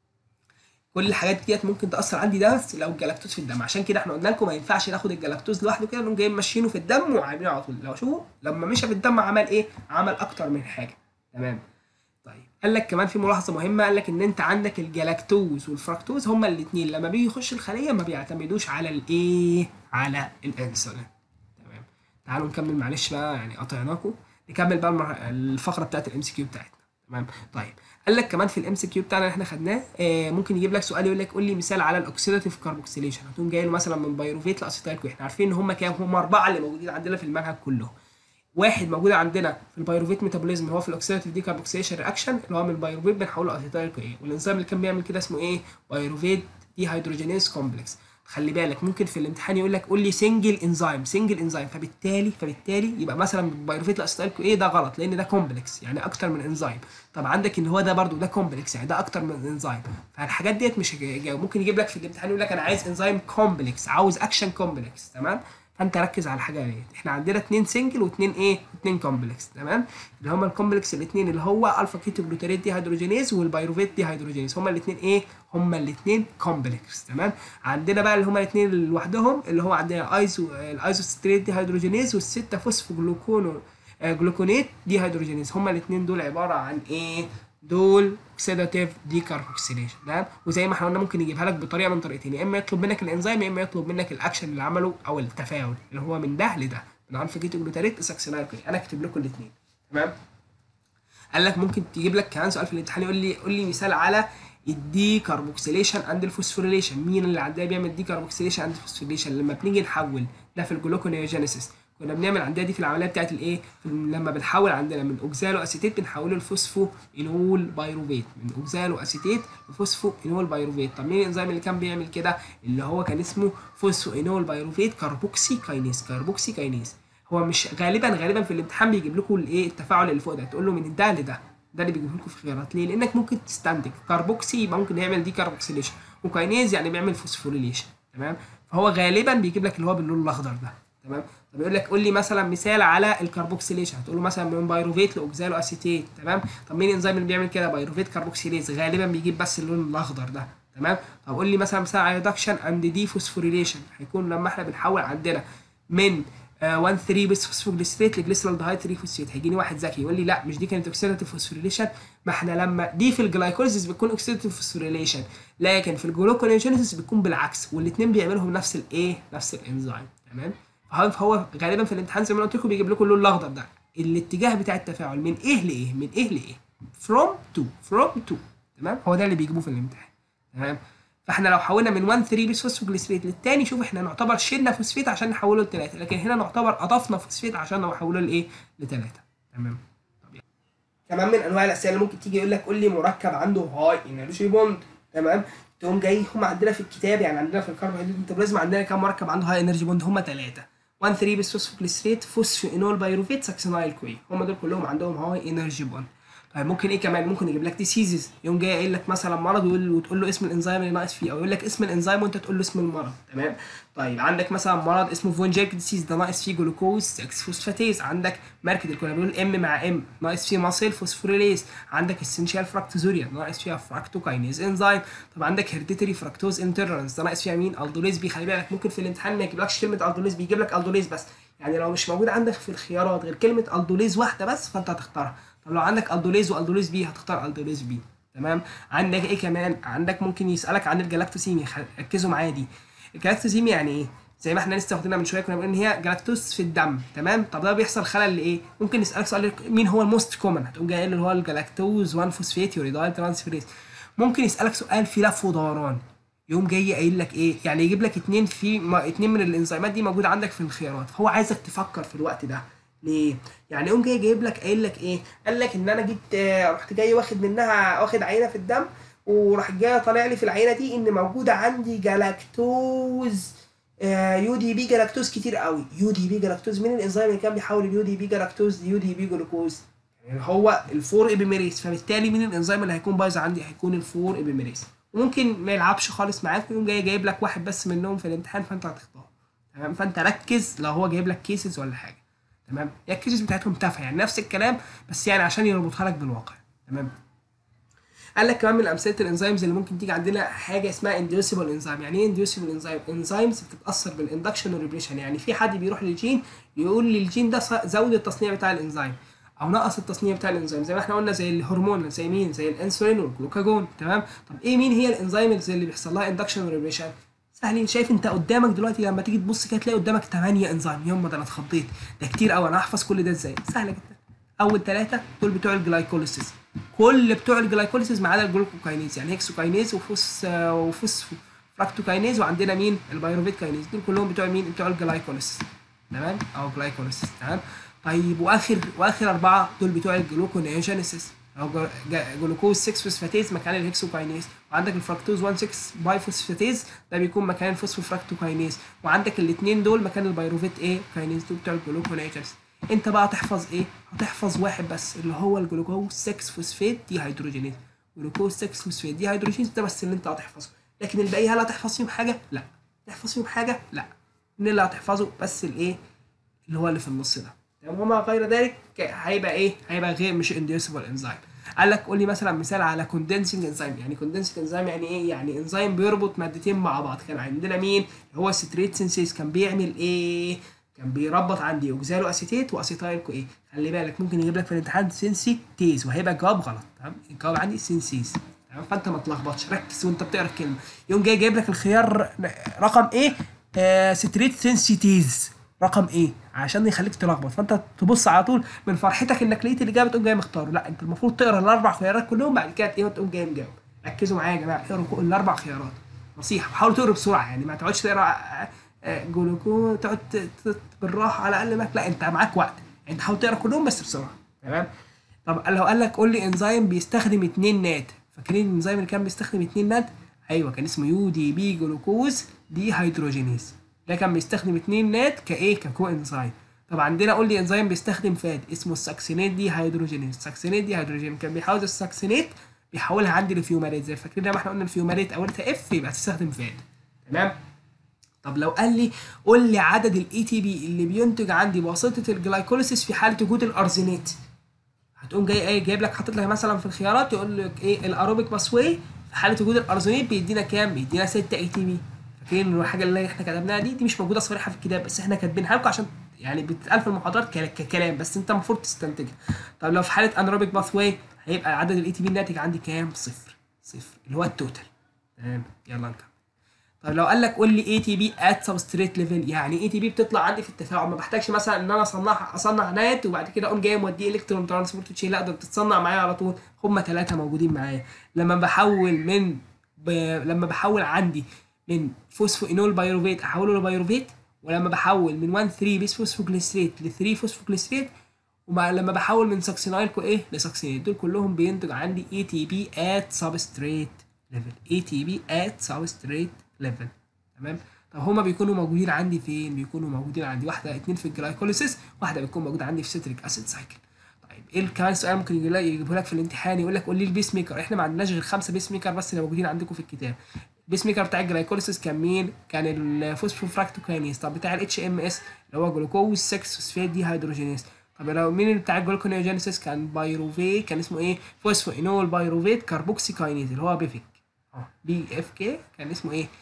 كل الحاجات ديت ممكن تاثر عندي ده بس لو الجلاكتوز في الدم عشان كده احنا قلنا لكم ما ينفعش ناخد الجلاكتوز لوحده كده نقوم جايين ماشيينه في الدم وعاملينه على طول لو شوفوا لما مشى في الدم عمل ايه عمل اكتر من حاجه تمام طيب قال لك كمان في ملاحظه مهمه قال لك ان انت عندك الجلاكتوز والفركتوز هما الاثنين لما بيجي يخش الخليه ما بيعتمدوش على الايه على الانسولين تمام تعالوا نكمل معلش بقى يعني قطعناكم نكمل بقى المر... الفقره بتاعت الام سي كيو بتاعتنا تمام طيب قال لك كمان في الام سي كيو بتاعنا اللي احنا خدناه آه ممكن يجيب لك سؤال يقول لك قول لي مثال على الاوكسيداتيف كاربوكسيليشن هتقوم جاي له مثلا من بايروفيت لاسيتايل كوي احنا عارفين ان هم كام هم اربعه اللي موجودين عندنا في المنهج كله واحد موجود عندنا في البايروفيت ميتابوليزم اللي هو في الاوكسيداتيف دي كاربوكسيليشن رياكشن اللي هو من البايروفيت بنحوله اسيتايل كوي والانزيم اللي كان بيعمل كده اسمه ايه بايروفيت دي هيدروجينيز كومبلكس خلي بالك ممكن في الامتحان يقول لك قول لي سنجل انزيم سنجل انزيم فبالتالي فبالتالي يبقى مثلا بايروفيت الاسيتايل ايه ده غلط لان ده كومبلكس يعني اكتر من انزيم طب عندك ان هو ده برضو ده كومبلكس يعني ده اكتر من انزيم فالحاجات ديت مش هجاوب ممكن يجيب لك في الامتحان يقول لك انا عايز انزيم كومبلكس عاوز اكشن كومبلكس تمام فانت ركز على الحاجه ديت احنا عندنا اثنين سنجل واثنين ايه اثنين كومبلكس تمام اللي هما الكومبلكس الاثنين اللي هو الفا كيتو جلوتاريت دي هيدروجينيز والبايروفيت دي هيدروجينيز هما الاثنين ايه هما الاثنين كومبلكس تمام عندنا بقى اللي هما الاثنين لوحدهم اللي هو عندنا ايزو الايزوستريت دي هيدروجينيز والستة فوسفو جلوكونو جلوكونيت دي هيدروجينيز هما الاثنين دول عباره عن ايه دول اوكسيداتيف ديكاربوكسيليشن تمام وزي ما احنا قلنا ممكن يجيبها لك بطريقه من طريقتين يا اما يطلب منك الانزيم يا اما يطلب منك الاكشن اللي عمله او التفاعل اللي هو من ده لده من الفا كيتو جلوتاريت ساكسينايل انا اكتب لكم الاثنين تمام قال لك ممكن تجيب لك كمان سؤال في الامتحان يقول لي قول لي مثال على الدي كاربوكسيليشن اند الفوسفوريليشن مين اللي عندها بيعمل دي كاربوكسيليشن اند الفوسفوريليشن لما بنيجي نحول ده في الجلوكونيوجينيسيس كنا بنعمل عندنا دي في العمليه بتاعت الايه لما بنحول عندنا من اوكزالو اسيتيت بنحوله لفوسفو انول بايروفيت من اوكزالو اسيتيت لفوسفو انول بايروفيت طب مين الانزيم اللي كان بيعمل كده اللي هو كان اسمه فوسفو انول بايروفيت كاربوكسي كاينيز كاربوكسي كاينيز هو مش غالبا غالبا في الامتحان بيجيب لكم الايه التفاعل اللي فوق ده تقول له من ده لده ده اللي بيجيبه لكم في خيارات ليه لانك ممكن تستنتج كاربوكسي يبقى ممكن يعمل دي كاربوكسيليشن وكاينيز يعني بيعمل فوسفوريليشن تمام فهو غالبا بيجيب لك اللي هو باللون الاخضر ده تمام طب يقول لك قول لي مثلا مثال على الكربوكسيليشن هتقول له مثلا من بايروفيت لاوكزالو اسيتيت تمام طب مين الانزيم اللي بيعمل كده بايروفيت كربوكسيليز غالبا بيجيب بس اللون الاخضر ده تمام طب قول لي مثلا مثال على ريدكشن اند دي فوسفوريليشن هيكون لما احنا بنحول عندنا من 1 3 بس فوسفوجليسريت لجليسرالدهايد 3 فوسفيت هيجيني واحد ذكي يقول لي لا مش دي كانت اوكسيداتيف فوسفوريليشن ما احنا لما دي في الجلايكوليسيس بتكون اوكسيداتيف فوسفوريليشن لكن في الجلوكونيوجينيسيس بتكون بالعكس والاثنين بيعملهم نفس الايه نفس الانزيم تمام فهو غالبا في الامتحان زي ما قلت لكم بيجيب لكم اللون الاخضر ده الاتجاه بتاع التفاعل من ايه لايه من ايه لايه from to from to تمام هو ده اللي بيجيبوه في الامتحان تمام فاحنا لو حولنا من 1 3 بيس فوسفوجليسريت للتاني شوف احنا نعتبر شلنا فوسفيت عشان نحوله لثلاثه لكن هنا نعتبر اضفنا فوسفيت عشان نحوله لايه لثلاثه تمام طب يعني. كمان من انواع الاسئله اللي ممكن تيجي يقول لك قول لي مركب عنده هاي انرجي بوند تمام تقوم جاي هم عندنا في الكتاب يعني عندنا في الكربوهيدرات ميتابوليزم عندنا كام مركب عنده هاي انرجي بوند هم ثلاثه 1 3 بيس فوسفوجليسريت فوسفو انول بايروفيت ساكسينايل كوي هم دول كلهم عندهم هاي انرجي بوند طيب ممكن ايه كمان ممكن يجيب لك ديسيزز يقوم جاي قايل لك مثلا مرض ويقول وتقول له اسم الانزيم اللي ناقص فيه او يقول لك اسم الانزيم وانت تقول له اسم المرض تمام طيب عندك مثلا مرض اسمه فونجيك ديسيز ده ناقص فيه جلوكوز 6 فوسفاتيز عندك ماركت اللي كنا بنقول ام مع ام ناقص فيه ماسيل فوسفوريليز عندك اسينشال فراكتوزوريا ناقص فيها فراكتوكاينيز انزيم طب عندك هيريديتري فراكتوز انترنس ده ناقص فيها مين الدوليز بي خلي بالك ممكن في الامتحان ما يجيبلكش كلمه الدوليز بيجيب لك الدوليز بس يعني لو مش موجود عندك في الخيارات غير كلمه الدوليز واحده بس فانت هتختارها طب لو عندك الدوليز والدوليز بي هتختار الدوليز بي تمام عندك ايه كمان عندك ممكن يسالك عن الجلاكتوسيميا ركزوا معايا دي الجلاكتوسيميا يعني ايه زي ما احنا لسه واخدينها من شويه كنا بنقول ان هي جلاكتوز في الدم تمام طب ده بيحصل خلل لايه ممكن يسالك سؤال مين هو الموست كومن هتقوم جاي اللي هو الجلاكتوز 1 فوسفيت يوريدايل ترانسفيريز ممكن يسالك سؤال في لف ودوران يقوم جاي قايل لك ايه يعني يجيب لك اتنين في ما اتنين من الانزيمات دي موجوده عندك في الخيارات فهو عايزك تفكر في الوقت ده ليه؟ يعني يقوم جاي جايب لك قايل لك ايه؟ قال لك ان انا جيت رحت جاي واخد منها واخد عينه في الدم وراح جاي طالع لي في العينه دي ان موجوده عندي جلاكتوز يو دي بي جلاكتوز كتير قوي يو دي بي جلاكتوز مين الانزيم اللي كان بيحول اليو دي بي جلاكتوز ليو دي بي جلوكوز يعني هو الفور ايبيميريز فبالتالي مين الانزيم اللي هيكون بايظ عندي هيكون الفور ايبيميريز وممكن ما يلعبش خالص معاك ويقوم جاي جايب لك واحد بس منهم في الامتحان فانت هتختار تمام فانت ركز لو هو جايب لك كيسز ولا حاجه تمام هي الكيسز بتاعتهم تافهه يعني نفس الكلام بس يعني عشان يربطها لك بالواقع تمام قال لك كمان من امثله الانزيمز اللي ممكن تيجي عندنا حاجه اسمها انديوسيبل انزيم يعني ايه انديوسيبل انزيم انزيمز بتتاثر بالاندكشن والريبليشن يعني في حد بيروح للجين يقول للجين ده زود التصنيع بتاع الانزيم او نقص التصنيع بتاع الانزيم زي ما احنا قلنا زي الهرمون زي مين زي الانسولين والجلوكاجون تمام طب ايه مين هي الانزيمز اللي بيحصل لها اندكشن وريبليشن سهلين شايف انت قدامك دلوقتي لما تيجي تبص كده تلاقي قدامك 8 انزيم يوم ده انا اتخضيت ده كتير قوي انا هحفظ كل ده ازاي سهله جدا اول ثلاثه دول بتوع الجلايكوليسيس كل بتوع الجلايكوليسيس ما عدا الجلوكوكاينيز يعني هيكسوكاينيز وفوس وفوس فراكتوكاينيز وعندنا مين البيروفيت كاينيز دول كلهم بتوع مين بتوع الجلايكوليسيس تمام او جلايكوليسيس تمام طيب واخر واخر اربعه دول بتوع الجلوكونيوجينيسيس او جلوكوز 6 فوسفاتيز مكان الهكسوكاينيز وعندك الفركتوز 1 6 باي فوسفاتيز ده بيكون مكان الفوسفوفراكتوكاينيز وعندك الاثنين دول مكان البيروفيت ايه كاينيز دول بتوع الجلوكونيوجينيسيس انت بقى هتحفظ ايه هتحفظ واحد بس اللي هو الجلوكوز 6 فوسفات دي هيدروجينيز جلوكوز 6 فوسفات دي هيدروجينيز ده بس اللي انت هتحفظه لكن الباقي هل هتحفظ فيهم حاجه لا تحفظ فيهم حاجه لا ان اللي هتحفظه بس الايه اللي هو اللي في النص ده تمام وما غير ذلك هيبقى ايه هيبقى غير مش انديوسيبل انزيم قال لك قول لي مثلا مثال على كوندنسنج انزيم يعني كوندنسنج انزيم يعني ايه يعني انزيم بيربط مادتين مع بعض كان عندنا مين اللي هو ستريت سينسيز كان بيعمل ايه كان بيربط عندي اوكزالو اسيتيت واسيتايل كو ايه خلي بالك ممكن يجيب لك في الامتحان سينسيتيز وهيبقى الجواب غلط تمام الجواب عندي سينسيز تمام فانت ما تلخبطش ركز وانت بتقرا الكلمه يوم جاي جايب لك الخيار رقم ايه آه ستريت سينسيتيز رقم ايه عشان يخليك تلخبط فانت تبص على طول من فرحتك انك لقيت الاجابه تقوم جاي مختاره لا انت المفروض تقرا الاربع خيارات كلهم بعد كده ايه تقوم جاي مجاوب ركزوا معايا يا جماعه اقروا الاربع خيارات نصيحه حاولوا تقروا بسرعه يعني ما تقعدش تقرا جلوكو تقعد بالراحه على الاقل لا انت معاك وقت انت حاول تقرا كلهم بس بسرعه تمام طب لو قال لك قول لي انزيم بيستخدم اتنين نات فاكرين الانزيم اللي كان بيستخدم اتنين نات ايوه كان اسمه يو دي بي جلوكوز دي هيدروجينيز ده كان بيستخدم اتنين نات كايه ككو انزيم طب عندنا قول لي انزيم بيستخدم فاد اسمه الساكسينات دي هيدروجينيز الساكسينات دي هيدروجين كان بيحول الساكسينات بيحولها عندي لفيوماريت زي فاكرين لما احنا قلنا الفيوماريت اولتها اف يبقى تستخدم فاد تمام طب لو قال لي قول لي عدد الاي تي بي اللي بينتج عندي بواسطه الجلايكوليسيس في حاله وجود الارزينات هتقوم جاي ايه جايب لك حاطط لك مثلا في الخيارات يقول لك ايه الاروبيك باسواي في حاله وجود الارزينات بيدينا كام بيدينا 6 اي تي بي فاكرين الحاجه اللي احنا كتبناها دي دي مش موجوده صريحه في الكتاب بس احنا كاتبينها لكم عشان يعني بتتقال في المحاضرات ككلام بس انت المفروض تستنتجها طب لو في حاله انروبيك باثواي هيبقى عدد الاي تي بي الناتج عندي كام صفر صفر اللي هو التوتال تمام يلا نكمل طب لو قال لك قول لي اي تي بي ات سبستريت ليفل يعني اي تي بي بتطلع عندي في التفاعل ما بحتاجش مثلا ان انا اصنع اصنع نات وبعد كده اقوم جاي موديه الكترون ترانسبورت تشين لا ده بتتصنع معايا على طول هم ثلاثه موجودين معايا لما بحول من ب... لما بحول عندي من فوسفوينول بايروفيت احوله لبايروفيت ولما بحول من 1 3 بيس فوسفوجليسريت ل 3 فوسفوجليسريت ولما بحول من ساكسينايل كو ايه لساكسينيت دول كلهم بينتج عندي اي تي بي ات سبستريت ليفل اي تي بي ات سبستريت ليفل تمام طب هما بيكونوا موجودين عندي فين بيكونوا موجودين عندي واحده اتنين في الجلايكوليسيس واحده بتكون موجوده عندي في سيتريك اسيد سايكل طيب ايه كمان سؤال ممكن يجيبه لك في الامتحان يقول لك قول لي البيس ميكر احنا ما عندناش غير خمسه بيس ميكر بس اللي موجودين عندكم في الكتاب البيس ميكر بتاع الجلايكوليسيس كان مين كان الفوسفوفراكتوكاينيز طب بتاع الاتش ام اس اللي هو جلوكوز 6 فوسفات دي هيدروجينيز طب لو مين اللي بتاع الجلوكونيوجينيسيس كان بايروفيت كان اسمه ايه فوسفوينول بايروفيت كاربوكسي كاينيز اللي هو بيفيك اه بي اف كي كان اسمه ايه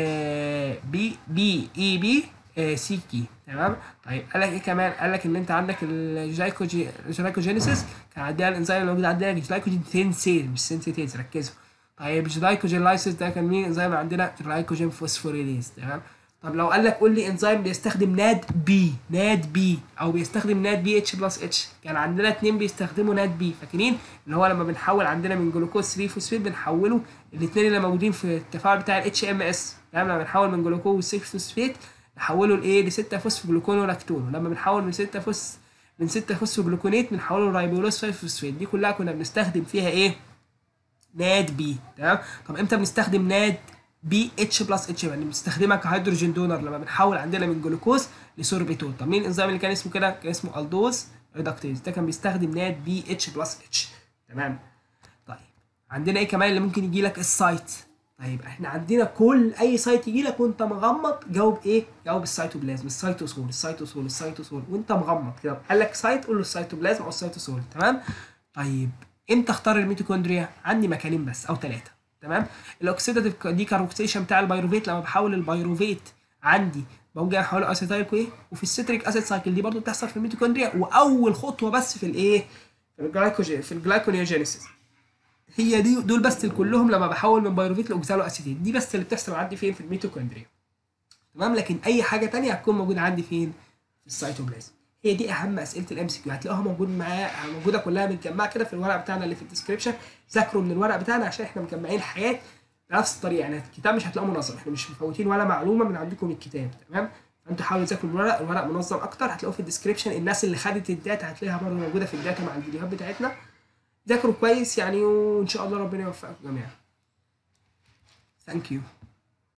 آه بي بي اي بي آه سي كي تمام طيب قال لك ايه كمان قال لك ان انت عندك الجلايكوجينيسيس كان عندنا الانزيم اللي موجود عندنا جلايكوجين سينسيز مش سينسيتيز ركزوا طيب جلايكوجين لايسيس ده كان مين انزيم عندنا جلايكوجين فوسفوريليز تمام طب لو قال لك قول لي انزيم بيستخدم ناد بي ناد بي او بيستخدم ناد بي اتش بلس اتش كان عندنا اتنين بيستخدموا ناد بي فاكرين اللي هو لما بنحول عندنا من جلوكوز 3 فوسفيت بنحوله الاثنين اللي موجودين في التفاعل بتاع الاتش ام اس تمام لما بنحول من جلوكوز 6 فوسفيت نحوله لايه ل 6 فوسفوجلوكون ولاكتون ولما بنحول من 6 فوس من 6 فوسفوجلوكونات بنحوله لرايبولوز 5 فوسفيت دي كلها كنا بنستخدم فيها ايه ناد بي تمام طب امتى بنستخدم ناد بي اتش بلس اتش يعني بنستخدمها كهيدروجين دونر لما بنحول عندنا من جلوكوز لسوربيتول طب مين الانزيم اللي كان اسمه كده كان اسمه الدوز ريدكتيز ده كان بيستخدم نات بي اتش بلس اتش تمام طيب عندنا ايه كمان اللي ممكن يجي لك السايت طيب احنا عندنا كل اي سايت يجي لك وانت مغمض جاوب ايه جاوب السيتوبلازم السيتوسول السيتوسول السيتوسول وانت مغمض كده قال لك سايت قول له السيتوبلازم او السيتوسول تمام طيب امتى اختار الميتوكوندريا عندي مكانين بس او ثلاثه تمام الاكسيداتيف ديكاربوكسيشن بتاع البيروفيت لما بحول البيروفيت عندي بقوم جاي احوله اسيتايل كويه وفي السيتريك اسيد سايكل دي برضو بتحصل في الميتوكوندريا واول خطوه بس في الايه في الجلايكوجين في الجلايكونيوجينيسيس هي دي دول بس كلهم لما بحول من بيروفيت لاوكسالو اسيتيت دي بس اللي بتحصل عندي فين في الميتوكوندريا تمام لكن اي حاجه تانية هتكون موجوده عندي فين في السيتوبلازم هي دي اهم اسئله الام سي كيو هتلاقوها موجود معاها موجوده كلها متجمعه كده في الورق بتاعنا اللي في الديسكربشن ذاكروا من الورق بتاعنا عشان احنا مجمعين حاجات بنفس الطريقه يعني الكتاب مش هتلاقوه منظم احنا مش مفوتين ولا معلومه من عندكم الكتاب تمام فانتوا حاولوا تذاكروا الورق الورق منظم اكتر هتلاقوه في الديسكربشن الناس اللي خدت الداتا هتلاقيها برضه موجوده في الداتا مع الفيديوهات بتاعتنا ذاكروا كويس يعني وان شاء الله ربنا يوفقكم جميعا ثانك يو